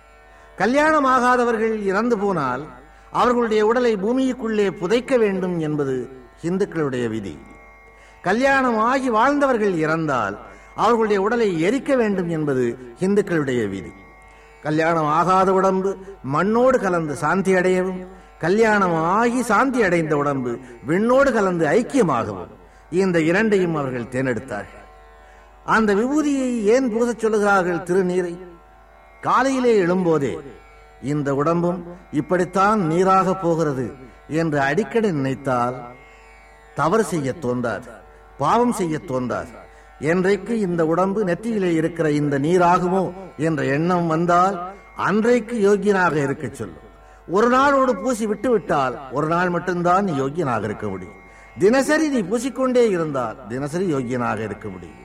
கல்யாணமாகாதவர்கள் இறந்து போனால் அவர்களுடைய உடலை பூமிக்குள்ளே புதைக்க வேண்டும் என்பது இந்துக்களுடைய விதி கல்யாணம் ஆகி வாழ்ந்தவர்கள் இறந்தால் அவர்களுடைய உடலை எரிக்க வேண்டும் என்பது இந்துக்களுடைய விதி கல்யாணம் ஆகாத உடம்பு மண்ணோடு கலந்து சாந்தி அடையவும் கல்யாணம் ஆகி சாந்தி அடைந்த உடம்பு விண்ணோடு கலந்து ஐக்கியமாகவும் இந்த இரண்டையும் அவர்கள் தேர்ந்தெடுத்தார்கள் அந்த விபூதியை ஏன் பூசச் சொல்லுகிறார்கள் திருநீரை காலையிலே எழும்போதே இந்த உடம்பும் இப்படித்தான் நீராக போகிறது என்று அடிக்கடி நினைத்தால் தவறு செய்ய தோன்றாது பாவம் செய்ய தோன்றாது என்றைக்கு இந்த உடம்பு நெற்றியிலே இருக்கிற இந்த நீராகுமோ என்ற எண்ணம் வந்தால் அன்றைக்கு யோகியனாக இருக்க சொல்லும் ஒரு நாளோடு பூசி விட்டு விட்டால் ஒரு நாள் மட்டும்தான் நீ யோகியனாக இருக்க முடியும் தினசரி நீ பூசிக்கொண்டே இருந்தால் தினசரி யோகியனாக இருக்க முடியும்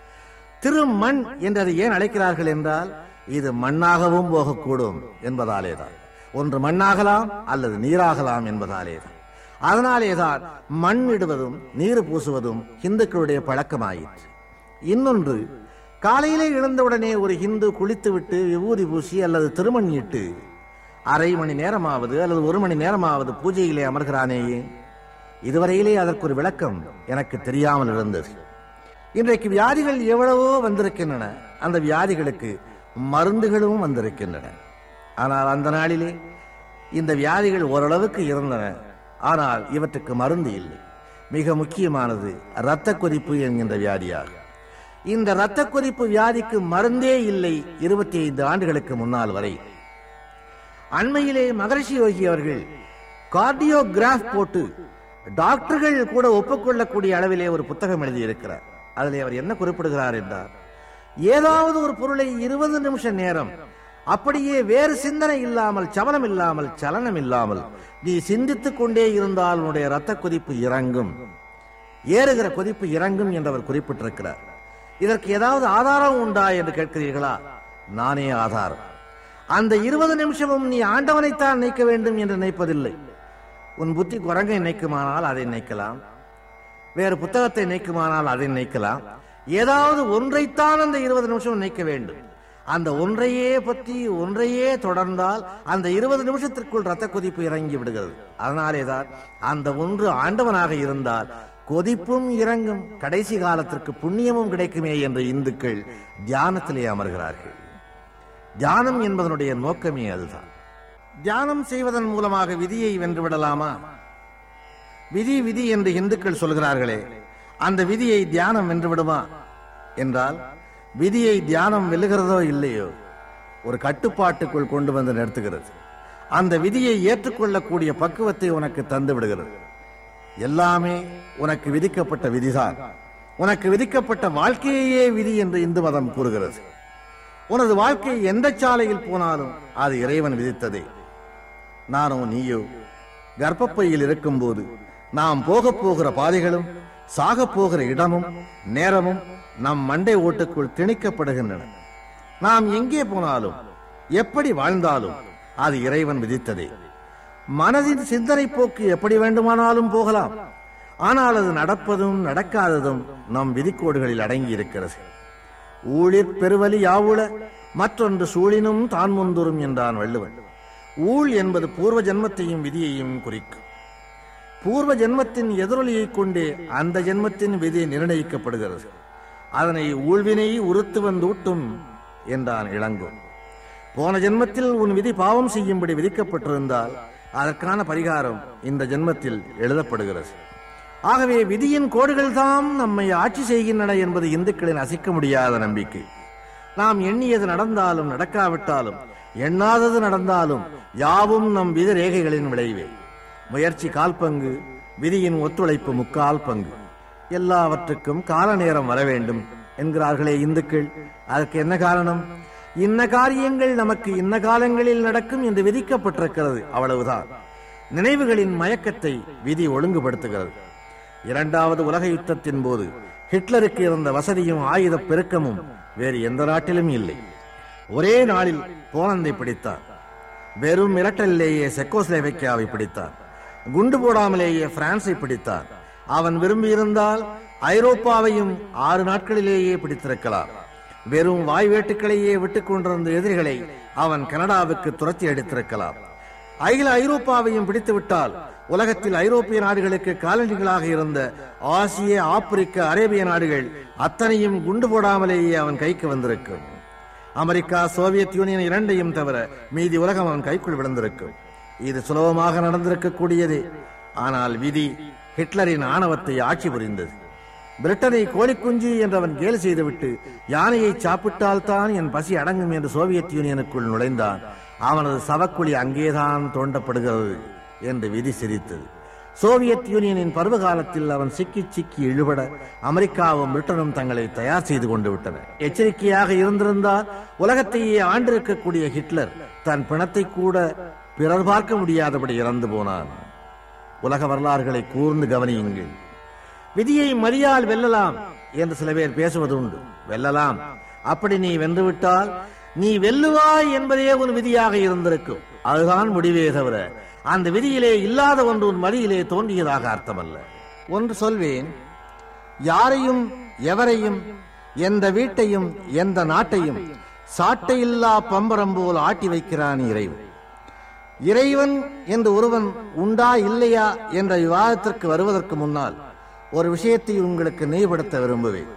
திருமண் என்று அதை ஏன் அழைக்கிறார்கள் என்றால் இது மண்ணாகவும் போகக்கூடும் என்பதாலேதான் ஒன்று மண்ணாகலாம் அல்லது நீராகலாம் என்பதாலேதான் அதனாலேதான் மண் இடுவதும் நீர் பூசுவதும் இந்துக்களுடைய பழக்கமாயிற்று இன்னொன்று காலையிலே எழுந்தவுடனே ஒரு இந்து குளித்துவிட்டு விபூதி பூசி அல்லது திருமணியிட்டு அரை மணி நேரமாவது அல்லது ஒரு மணி நேரமாவது பூஜையிலே அமர்கிறானேயே இதுவரையிலே அதற்கு ஒரு விளக்கம் எனக்கு தெரியாமல் இருந்தது இன்றைக்கு வியாதிகள் எவ்வளவோ வந்திருக்கின்றன அந்த வியாதிகளுக்கு மருந்துகளும் வந்திருக்கின்றன ஆனால் அந்த நாளிலே இந்த வியாதிகள் ஓரளவுக்கு இருந்தன ஆனால் இவற்றுக்கு மருந்து இல்லை மிக முக்கியமானது இரத்த கொதிப்பு என்கின்ற வியாதியாகும் இந்த இரத்த கொதிப்பு வியாதிக்கு மருந்தே இல்லை இருபத்தி ஐந்து ஆண்டுகளுக்கு முன்னால் வரை அண்மையிலே மகரிஷி யோகி அவர்கள் கார்டியோகிராஃப் போட்டு டாக்டர்கள் கூட ஒப்புக்கொள்ளக்கூடிய அளவிலே ஒரு புத்தகம் எழுதியிருக்கிறார் அதில் அவர் என்ன குறிப்பிடுகிறார் என்றால் ஏதாவது ஒரு பொருளை இருபது நிமிஷ நேரம் அப்படியே வேறு சிந்தனை இல்லாமல் சவனம் இல்லாமல் சலனம் இல்லாமல் நீ சிந்தித்துக் கொண்டே இருந்தால் உன்னுடைய ரத்த கொதிப்பு இறங்கும் ஏறுகிற கொதிப்பு இறங்கும் என்று அவர் குறிப்பிட்டிருக்கிறார் இதற்கு ஏதாவது ஆதாரம் உண்டா என்று கேட்கிறீர்களா நானே ஆதாரம் அந்த இருபது நிமிஷமும் நீ ஆண்டவனைத்தான் நினைக்க வேண்டும் என்று நினைப்பதில்லை உன் புத்தி குரங்கை நினைக்குமானால் அதை நினைக்கலாம் வேறு புத்தகத்தை நினைக்குமானால் அதை நினைக்கலாம் ஏதாவது ஒன்றைத்தான் அந்த இருபது நிமிஷம் நினைக்க வேண்டும் அந்த ஒன்றையே பற்றி ஒன்றையே தொடர்ந்தால் அந்த இருபது நிமிஷத்திற்குள் ரத்த கொதிப்பு இறங்கி விடுகிறது அதனாலேதான் அந்த ஒன்று ஆண்டவனாக இருந்தால் கொதிப்பும் இறங்கும் கடைசி காலத்திற்கு புண்ணியமும் கிடைக்குமே என்று இந்துக்கள் தியானத்திலே அமர்கிறார்கள் தியானம் என்பதனுடைய நோக்கமே அதுதான் தியானம் செய்வதன் மூலமாக விதியை வென்று விடலாமா விதி விதி என்று இந்துக்கள் சொல்கிறார்களே அந்த விதியை தியானம் வென்று விடுமா என்றால் விதியை தியானம் வெல்லுகிறதோ இல்லையோ ஒரு கட்டுப்பாட்டுக்குள் கொண்டு வந்து நிறுத்துகிறது அந்த விதியை ஏற்றுக்கொள்ளக்கூடிய பக்குவத்தை உனக்கு தந்து விடுகிறது எல்லாமே உனக்கு விதிக்கப்பட்ட விதிதான் உனக்கு விதிக்கப்பட்ட வாழ்க்கையே விதி என்று இந்து மதம் கூறுகிறது உனது வாழ்க்கை எந்த சாலையில் போனாலும் அது இறைவன் விதித்ததே நானோ நீயோ கர்ப்பப்பையில் இருக்கும்போது நாம் போக போகிற பாதைகளும் சாக போகிற இடமும் நேரமும் நம் மண்டை ஓட்டுக்குள் திணிக்கப்படுகின்றன நாம் எங்கே போனாலும் எப்படி வாழ்ந்தாலும் அது இறைவன் விதித்ததே மனதின் சிந்தனை போக்கு எப்படி வேண்டுமானாலும் போகலாம் ஆனால் அது நடப்பதும் நடக்காததும் நம் விதிக்கோடுகளில் அடங்கி இருக்கிறது ஊழிற் பெருவலி யாவுள மற்றொன்று சூழினும் தான் முந்துரும் என்றான் வள்ளுவன் ஊழ் என்பது பூர்வ ஜென்மத்தையும் விதியையும் குறிக்கும் பூர்வ ஜென்மத்தின் எதிரொலியைக் கொண்டே அந்த ஜென்மத்தின் விதி நிர்ணயிக்கப்படுகிறது அதனை ஊழ்வினை உறுத்து வந்தூட்டும் என்றான் இளங்கோ போன ஜென்மத்தில் உன் விதி பாவம் செய்யும்படி விதிக்கப்பட்டிருந்தால் அதற்கான பரிகாரம் இந்த ஜென்மத்தில் எழுதப்படுகிறது ஆகவே விதியின் கோடுகள் தாம் நம்மை ஆட்சி செய்கின்றன என்பது இந்துக்களின் அசைக்க முடியாத நம்பிக்கை நாம் எண்ணியது நடந்தாலும் நடக்காவிட்டாலும் எண்ணாதது நடந்தாலும் யாவும் நம் விதி ரேகைகளின் விளைவே முயற்சி கால் பங்கு விதியின் ஒத்துழைப்பு முக்கால் பங்கு எல்லாவற்றுக்கும் கால நேரம் வர வேண்டும் என்கிறார்களே இந்துக்கள் அதற்கு என்ன காரணம் இன்ன காரியங்கள் நமக்கு இன்ன காலங்களில் நடக்கும் என்று விதிக்கப்பட்டிருக்கிறது அவ்வளவுதான் நினைவுகளின் மயக்கத்தை விதி ஒழுங்குபடுத்துகிறது இரண்டாவது உலக யுத்தத்தின் போது ஹிட்லருக்கு இருந்த வசதியும் ஆயுத பெருக்கமும் வேறு எந்த நாட்டிலும் இல்லை ஒரே நாளில் போலந்தை பிடித்தார் வெறும் மிரட்டலிலேயே செக்கோஸ்லேவைக்கியாவை பிடித்தார் குண்டு போடாமலேயே பிரான்சை பிடித்தார் அவன் விரும்பியிருந்தால் ஐரோப்பாவையும் ஆறு நாட்களிலேயே பிடித்திருக்கலாம் வெறும் வாய் வேட்டுக்களையே விட்டுக் கொண்டிருந்த எதிரிகளை அவன் கனடாவுக்கு துரத்தி அடித்திருக்கலாம் அகில ஐரோப்பாவையும் பிடித்து விட்டால் உலகத்தில் ஐரோப்பிய நாடுகளுக்கு காலனிகளாக இருந்த ஆசிய ஆப்பிரிக்க அரேபிய நாடுகள் அத்தனையும் குண்டு போடாமலேயே அவன் கைக்கு வந்திருக்கும் அமெரிக்கா சோவியத் யூனியன் இரண்டையும் தவிர மீதி உலகம் அவன் கைக்குள் விழுந்திருக்கும் இது சுலபமாக நடந்திருக்கக்கூடியதே ஆனால் விதி ஹிட்லரின் ஆணவத்தை ஆட்சி புரிந்தது பிரிட்டனை கோழிக்குஞ்சு என்றவன் கேலி செய்துவிட்டு யானையை சாப்பிட்டால்தான் என் பசி அடங்கும் என்று சோவியத் யூனியனுக்குள் நுழைந்தான் அவனது சவக்குழி அங்கேதான் தோண்டப்படுகிறது என்று விதி சிரித்தது சோவியத் யூனியனின் பருவகாலத்தில் அவன் சிக்கி சிக்கி இழுபட அமெரிக்காவும் பிரிட்டனும் தங்களை தயார் செய்து கொண்டு விட்டன எச்சரிக்கையாக இருந்திருந்தால் உலகத்தையே ஆண்டிருக்கக்கூடிய ஹிட்லர் தன் பிணத்தை கூட பிறர் பார்க்க முடியாதபடி இறந்து போனான் உலக வரலாறுகளை கூர்ந்து கவனியுங்கள் விதியை மரியால் வெல்லலாம் என்று சில பேர் பேசுவது உண்டு வெல்லலாம் அப்படி நீ வென்றுவிட்டால் நீ வெல்லுவாய் என்பதே உன் விதியாக இருந்திருக்கும் அதுதான் முடிவே தவிர அந்த விதியிலே இல்லாத ஒன்று உன் மடியிலே தோன்றியதாக அர்த்தமல்ல ஒன்று சொல்வேன் யாரையும் எவரையும் எந்த வீட்டையும் எந்த நாட்டையும் சாட்டையில்லா பம்பரம் போல் ஆட்டி வைக்கிறான் இறைவன் இறைவன் என்று ஒருவன் உண்டா இல்லையா என்ற விவாதத்திற்கு வருவதற்கு முன்னால் ஒரு விஷயத்தை உங்களுக்கு நினைவுபடுத்த விரும்புவேன்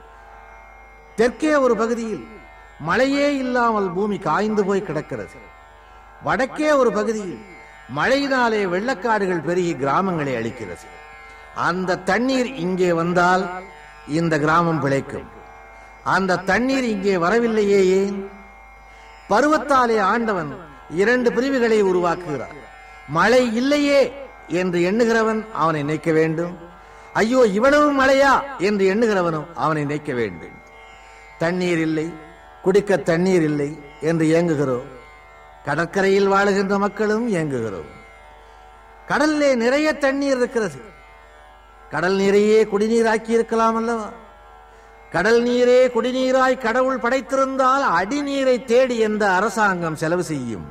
தெற்கே ஒரு பகுதியில் மழையே இல்லாமல் பூமி காய்ந்து போய் கிடக்கிறது வடக்கே ஒரு பகுதியில் மழையினாலே வெள்ளக்காடுகள் பெருகி கிராமங்களை அளிக்கிறது அந்த தண்ணீர் இங்கே வந்தால் இந்த கிராமம் பிழைக்கும் அந்த தண்ணீர் இங்கே வரவில்லையே ஏன் பருவத்தாலே ஆண்டவன் இரண்டு பிரிவுகளை உருவாக்குகிறார் மழை இல்லையே என்று எண்ணுகிறவன் அவனை நினைக்க வேண்டும் ஐயோ இவ்வளவு மழையா என்று எண்ணுகிறவனும் அவனை நினைக்க வேண்டும் தண்ணீர் இல்லை குடிக்க தண்ணீர் இல்லை என்று இயங்குகிறோம் கடற்கரையில் வாழுகின்ற மக்களும் இயங்குகிறோம் கடல்லே நிறைய தண்ணீர் இருக்கிறது கடல் நீரையே குடிநீராக்கி இருக்கலாம் அல்லவா கடல் நீரே குடிநீராய் கடவுள் படைத்திருந்தால் அடிநீரை தேடி எந்த அரசாங்கம் செலவு செய்யும்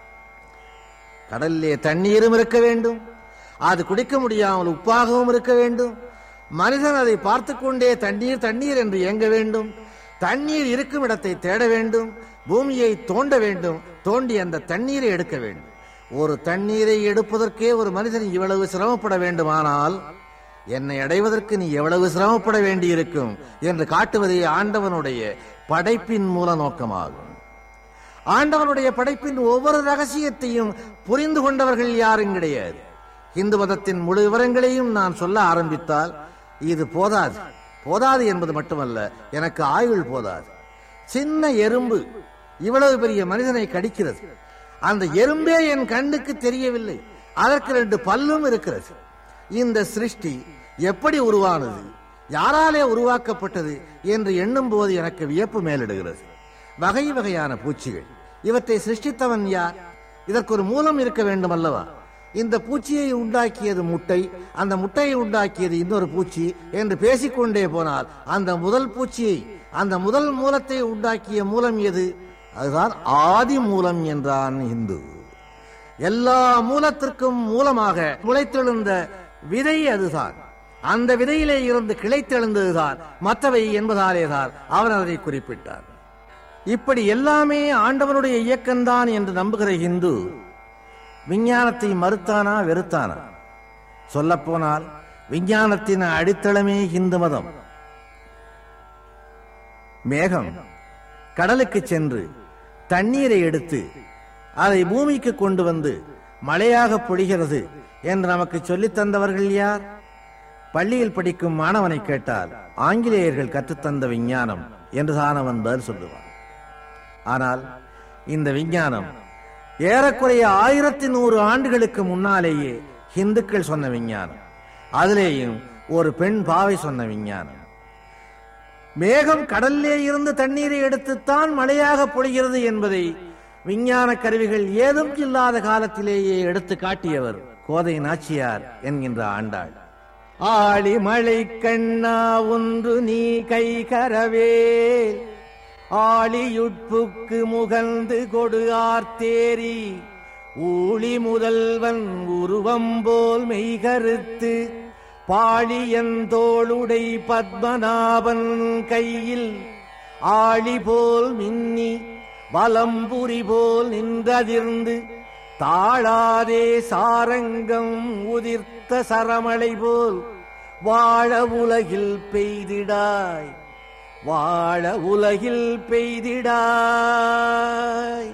கடல்லே தண்ணீரும் இருக்க வேண்டும் அது குடிக்க முடியாமல் உப்பாகவும் இருக்க வேண்டும் மனிதன் அதை பார்த்து கொண்டே தண்ணீர் தண்ணீர் என்று இயங்க வேண்டும் தண்ணீர் இருக்கும் இடத்தை தேட வேண்டும் பூமியை தோண்ட வேண்டும் தோண்டி அந்த தண்ணீரை எடுக்க வேண்டும் ஒரு தண்ணீரை எடுப்பதற்கே ஒரு மனிதன் இவ்வளவு சிரமப்பட வேண்டுமானால் என்னை அடைவதற்கு நீ எவ்வளவு சிரமப்பட வேண்டியிருக்கும் என்று காட்டுவதே ஆண்டவனுடைய படைப்பின் மூல நோக்கமாகும் ஆண்டவனுடைய படைப்பின் ஒவ்வொரு ரகசியத்தையும் புரிந்து கொண்டவர்கள் யாரும் கிடையாது இந்து மதத்தின் முழு விவரங்களையும் நான் சொல்ல ஆரம்பித்தால் இது போதாது போதாது என்பது மட்டுமல்ல எனக்கு ஆயுள் போதாது சின்ன எறும்பு இவ்வளவு பெரிய மனிதனை கடிக்கிறது அந்த எறும்பே என் கண்ணுக்கு தெரியவில்லை அதற்கு ரெண்டு பல்லும் இருக்கிறது இந்த சிருஷ்டி எப்படி உருவானது யாராலே உருவாக்கப்பட்டது என்று எண்ணும் போது எனக்கு வியப்பு மேலிடுகிறது வகை வகையான பூச்சிகள் இவற்றை சிருஷ்டித்தவன் யார் இதற்கு ஒரு மூலம் இருக்க வேண்டும் அல்லவா இந்த பூச்சியை உண்டாக்கியது முட்டை அந்த முட்டையை உண்டாக்கியது இன்னொரு பூச்சி என்று பேசிக்கொண்டே போனால் அந்த முதல் பூச்சியை அந்த முதல் மூலத்தை உண்டாக்கிய மூலம் எது அதுதான் ஆதி மூலம் என்றான் இந்து எல்லா மூலத்திற்கும் மூலமாக முளைத்தெழுந்த விதை அதுதான் அந்த விதையிலே இருந்து கிளைத்தெழுந்ததுதான் மற்றவை என்பதாலேதான் அவர் அதை குறிப்பிட்டார் இப்படி எல்லாமே ஆண்டவனுடைய இயக்கம்தான் என்று நம்புகிற இந்து விஞ்ஞானத்தை மறுத்தானா வெறுத்தானா சொல்லப்போனால் விஞ்ஞானத்தின் அடித்தளமே இந்து மதம் மேகம் கடலுக்கு சென்று தண்ணீரை எடுத்து அதை பூமிக்கு கொண்டு வந்து மழையாக பொழிகிறது என்று நமக்கு சொல்லித் தந்தவர்கள் யார் பள்ளியில் படிக்கும் மாணவனை கேட்டால் ஆங்கிலேயர்கள் கற்றுத்தந்த விஞ்ஞானம் என்றுதான் அவன் பதில் சொல்லுவான் ஆனால் இந்த விஞ்ஞானம் ஏறக்குறைய ஆயிரத்தி நூறு ஆண்டுகளுக்கு முன்னாலேயே இந்துக்கள் சொன்ன விஞ்ஞானம் அதிலேயும் ஒரு பெண் பாவை சொன்ன விஞ்ஞானம் மேகம் கடல்லே இருந்து தண்ணீரை எடுத்துத்தான் மழையாக பொழிகிறது என்பதை விஞ்ஞான கருவிகள் ஏதும் இல்லாத காலத்திலேயே எடுத்து காட்டியவர் கோதை நாச்சியார் என்கின்ற ஆண்டாள் ஆளி மழை கண்ணா ஒன்று நீ கை கரவேல் ஆளியுட்புக்கு முகந்து கொடு ஆர்த்தேரி ஊழி முதல்வன் உருவம் போல் மெய்கருத்து பாழியந்தோளுடை பத்மநாபன் கையில் ஆழி போல் மின்னி வலம்புரி போல் நின்றதிர்ந்து தாழாதே சாரங்கம் உதிர்த்த சரமழை போல் வாழ உலகில் பெய்திடாய் வாழ உலகில் பெய்திடாய்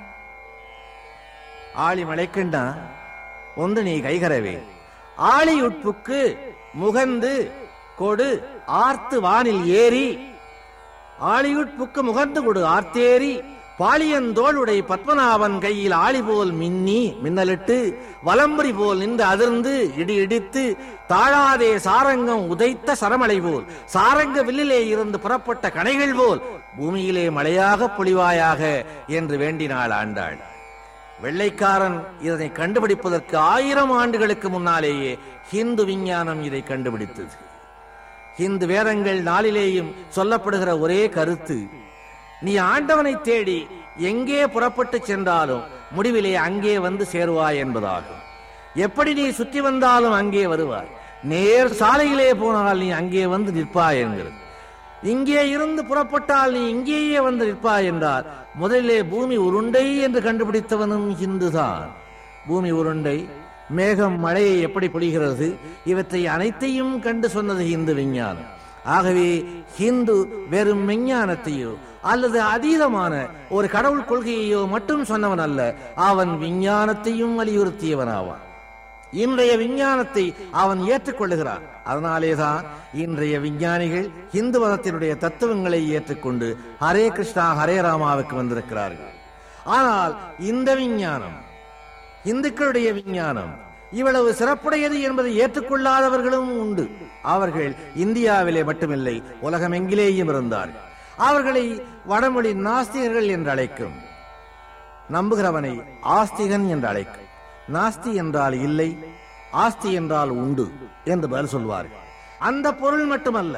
ஆளி மழைக்கண்டா ஒன்று நீ கைகரவே ஆளியுட்புக்கு முகந்து கொடு ஆர்த்து வானில் ஏறி ஆளியுட்புக்கு முகந்து கொடு ஆர்த்தேரி பாளியந்தோளுடை பத்மநாபன் கையில் ஆளி போல் மின்னி மின்னலிட்டு வலம்புரி போல் நின்று அதிர்ந்து இடி இடித்து தாழாதே சாரங்கம் உதைத்த சரமலை போல் சாரங்க வில்லிலே இருந்து புறப்பட்ட கணைகள் போல் பூமியிலே மழையாக பொழிவாயாக என்று வேண்டினாள் ஆண்டாள் வெள்ளைக்காரன் இதனை கண்டுபிடிப்பதற்கு ஆயிரம் ஆண்டுகளுக்கு முன்னாலேயே ஹிந்து விஞ்ஞானம் இதை கண்டுபிடித்தது ஹிந்து வேதங்கள் நாளிலேயும் சொல்லப்படுகிற ஒரே கருத்து நீ ஆண்டவனை தேடி எங்கே புறப்பட்டு சென்றாலும் முடிவிலே அங்கே வந்து சேருவாய் என்பதாகும் எப்படி நீ சுற்றி வந்தாலும் அங்கே வருவாய் நேர் சாலையிலே போனால் நீ அங்கே வந்து நிற்பாய் என்கிறது இங்கே இருந்து புறப்பட்டால் நீ இங்கேயே வந்து நிற்பாய் என்றார் முதலிலே பூமி உருண்டை என்று கண்டுபிடித்தவனும் ஹிந்துதான் பூமி உருண்டை மேகம் மழையை எப்படி பொழிகிறது இவற்றை அனைத்தையும் கண்டு சொன்னது ஹிந்து விஞ்ஞானம் ஆகவே ஹிந்து வெறும் விஞ்ஞானத்தையோ அல்லது அதீதமான ஒரு கடவுள் கொள்கையையோ மட்டும் சொன்னவன் அல்ல அவன் விஞ்ஞானத்தையும் வலியுறுத்தியவனாவான் இன்றைய விஞ்ஞானத்தை அவன் ஏற்றுக்கொள்ளுகிறான் அதனாலேதான் இன்றைய விஞ்ஞானிகள் இந்து மதத்தினுடைய தத்துவங்களை ஏற்றுக்கொண்டு ஹரே கிருஷ்ணா ஹரே ராமாவுக்கு வந்திருக்கிறார்கள் ஆனால் இந்த விஞ்ஞானம் இந்துக்களுடைய விஞ்ஞானம் இவ்வளவு சிறப்புடையது என்பதை ஏற்றுக்கொள்ளாதவர்களும் உண்டு அவர்கள் இந்தியாவிலே மட்டுமில்லை உலகமெங்கிலேயும் இருந்தார்கள் அவர்களை வடமொழி நாஸ்திகர்கள் என்று அழைக்கும் நம்புகிறவனை ஆஸ்திகன் என்று அழைக்கும் நாஸ்தி என்றால் இல்லை ஆஸ்தி என்றால் உண்டு என்று பதில் சொல்வார்கள் அந்த பொருள் மட்டுமல்ல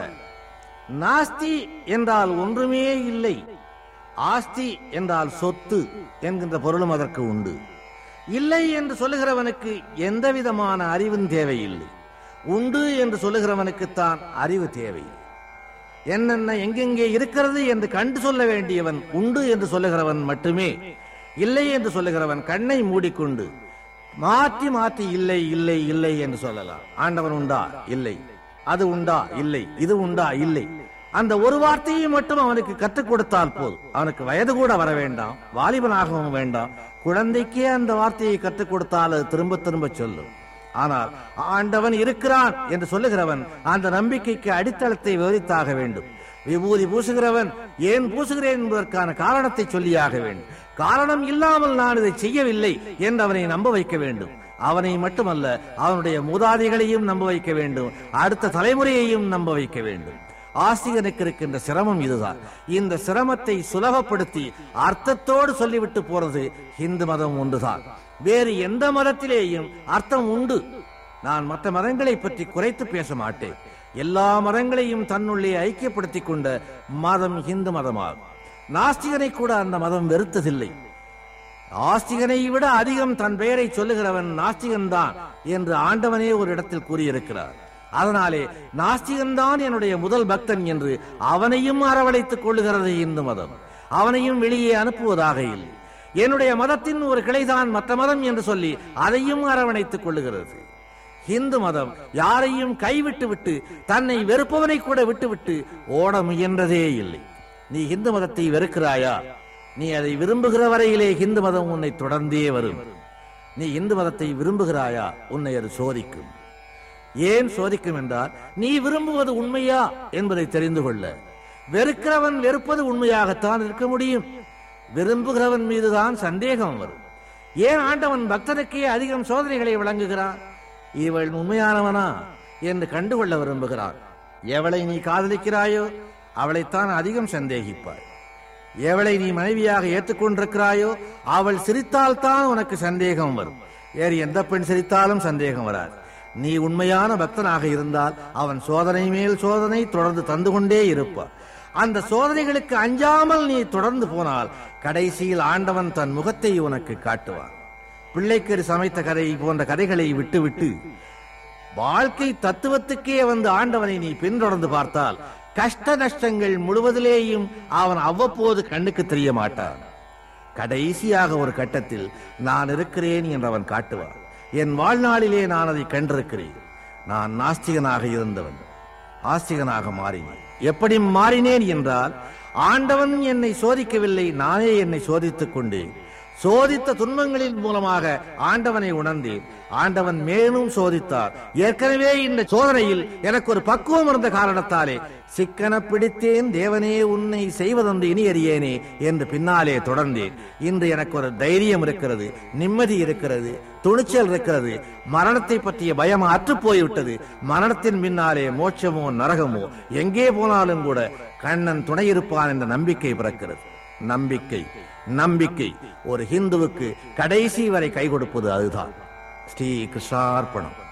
நாஸ்தி என்றால் ஒன்றுமே இல்லை ஆஸ்தி என்றால் சொத்து என்கின்ற பொருளும் அதற்கு உண்டு இல்லை என்று சொல்லுகிறவனுக்கு எந்த விதமான அறிவும் தேவையில்லை உண்டு என்று சொல்லுகிறவனுக்குத்தான் அறிவு தேவை என்னென்ன எங்கெங்கே இருக்கிறது என்று கண்டு சொல்ல வேண்டியவன் உண்டு என்று சொல்லுகிறவன் மட்டுமே இல்லை என்று சொல்லுகிறவன் கண்ணை மூடிக்கொண்டு மாற்றி மாற்றி இல்லை இல்லை இல்லை என்று சொல்லலாம் ஆண்டவன் உண்டா இல்லை அது உண்டா இல்லை இது உண்டா இல்லை அந்த ஒரு வார்த்தையை மட்டும் அவனுக்கு கற்றுக் கொடுத்தால் போதும் அவனுக்கு வயது கூட வர வேண்டாம் வாலிபனாகவும் வேண்டாம் குழந்தைக்கே அந்த வார்த்தையை கற்றுக் கொடுத்தால் அது திரும்ப திரும்ப சொல்லும் ஆனால் ஆண்டவன் இருக்கிறான் என்று சொல்லுகிறவன் அந்த நம்பிக்கைக்கு அடித்தளத்தை விவரித்தாக வேண்டும் விபூதி பூசுகிறவன் ஏன் பூசுகிறேன் என்பதற்கான காரணத்தை சொல்லியாக வேண்டும் காரணம் இல்லாமல் நான் இதை செய்யவில்லை என்று அவனை நம்ப வைக்க வேண்டும் அவனை மட்டுமல்ல அவனுடைய மூதாதிகளையும் நம்ப வைக்க வேண்டும் அடுத்த தலைமுறையையும் நம்ப வைக்க வேண்டும் ஆசிரியனுக்கு இருக்கின்ற சிரமம் இதுதான் இந்த சிரமத்தை சுலபப்படுத்தி அர்த்தத்தோடு சொல்லிவிட்டு போறது இந்து மதம் ஒன்றுதான் வேறு எந்த மதத்திலேயும் அர்த்தம் உண்டு நான் மற்ற மதங்களை பற்றி குறைத்து பேச மாட்டேன் எல்லா மதங்களையும் தன்னுள்ளே ஐக்கியப்படுத்திக் கொண்ட மதம் இந்து மதமாகும் நாஸ்திகனை கூட அந்த மதம் வெறுத்ததில்லை ஆஸ்திகனை விட அதிகம் தன் பெயரை சொல்லுகிறவன் நாஸ்திகன்தான் என்று ஆண்டவனே ஒரு இடத்தில் கூறியிருக்கிறார் அதனாலே நாஸ்திகன்தான் என்னுடைய முதல் பக்தன் என்று அவனையும் அரவணைத்துக் கொள்ளுகிறது இந்து மதம் அவனையும் வெளியே அனுப்புவதாக இல்லை என்னுடைய மதத்தின் ஒரு கிளைதான் மற்ற மதம் என்று சொல்லி அதையும் அரவணைத்துக் கொள்ளுகிறது இந்து மதம் யாரையும் கைவிட்டு விட்டு தன்னை வெறுப்பவனை கூட விட்டுவிட்டு ஓட முயன்றதே இல்லை நீ இந்து மதத்தை வெறுக்கிறாயா நீ அதை விரும்புகிற வரையிலே இந்து மதம் உன்னை தொடர்ந்தே வரும் நீ இந்து மதத்தை விரும்புகிறாயா உன்னை அது சோதிக்கும் ஏன் சோதிக்கும் என்றால் நீ விரும்புவது உண்மையா என்பதை தெரிந்து கொள்ள வெறுக்கிறவன் வெறுப்பது உண்மையாகத்தான் இருக்க முடியும் விரும்புகிறவன் மீதுதான் சந்தேகம் வரும் ஏன் ஆண்டவன் பக்தனுக்கே அதிகம் சோதனைகளை வழங்குகிறான் இவள் உண்மையானவனா என்று கண்டுகொள்ள விரும்புகிறான் எவளை நீ காதலிக்கிறாயோ அவளைத்தான் அதிகம் சந்தேகிப்பாய் எவளை நீ மனைவியாக ஏற்றுக்கொண்டிருக்கிறாயோ அவள் சிரித்தால் தான் உனக்கு சந்தேகம் வரும் வேறு எந்த பெண் சிரித்தாலும் சந்தேகம் வராது நீ உண்மையான பக்தனாக இருந்தால் அவன் சோதனை மேல் சோதனை தொடர்ந்து தந்து கொண்டே இருப்பான் அந்த சோதனைகளுக்கு அஞ்சாமல் நீ தொடர்ந்து போனால் கடைசியில் ஆண்டவன் தன் முகத்தை உனக்கு காட்டுவான் பிள்ளைக்கறி சமைத்த கதை போன்ற கதைகளை விட்டுவிட்டு வாழ்க்கை தத்துவத்துக்கே வந்து ஆண்டவனை நீ பின்தொடர்ந்து பார்த்தால் கஷ்ட நஷ்டங்கள் முழுவதிலேயும் அவன் அவ்வப்போது கண்ணுக்கு தெரிய மாட்டான் கடைசியாக ஒரு கட்டத்தில் நான் இருக்கிறேன் என்று அவன் காட்டுவான் என் வாழ்நாளிலே நான் அதை கண்டிருக்கிறேன் நான் நாஸ்திகனாக இருந்தவன் ஆஸ்திகனாக மாறினேன் எப்படி மாறினேன் என்றால் ஆண்டவன் என்னை சோதிக்கவில்லை நானே என்னை சோதித்துக் கொண்டேன் சோதித்த துன்பங்களின் மூலமாக ஆண்டவனை உணர்ந்தேன் ஆண்டவன் மேலும் சோதித்தார் ஏற்கனவே இந்த சோதனையில் எனக்கு ஒரு பக்குவம் இருந்த காரணத்தாலே சிக்கன பிடித்தேன் தேவனே உன்னை செய்வதென்று இனி அறியேனே என்று பின்னாலே தொடர்ந்தேன் இன்று எனக்கு ஒரு தைரியம் இருக்கிறது நிம்மதி இருக்கிறது துணிச்சல் இருக்கிறது மரணத்தை பற்றிய பயம் அற்று போய்விட்டது மரணத்தின் பின்னாலே மோட்சமோ நரகமோ எங்கே போனாலும் கூட கண்ணன் துணை இருப்பான் என்ற நம்பிக்கை பிறக்கிறது நம்பிக்கை நம்பிக்கை ஒரு ஹிந்துவுக்கு கடைசி வரை கை கொடுப்பது அதுதான் ஸ்ரீ கிருஷ்ணார்ப்பணம்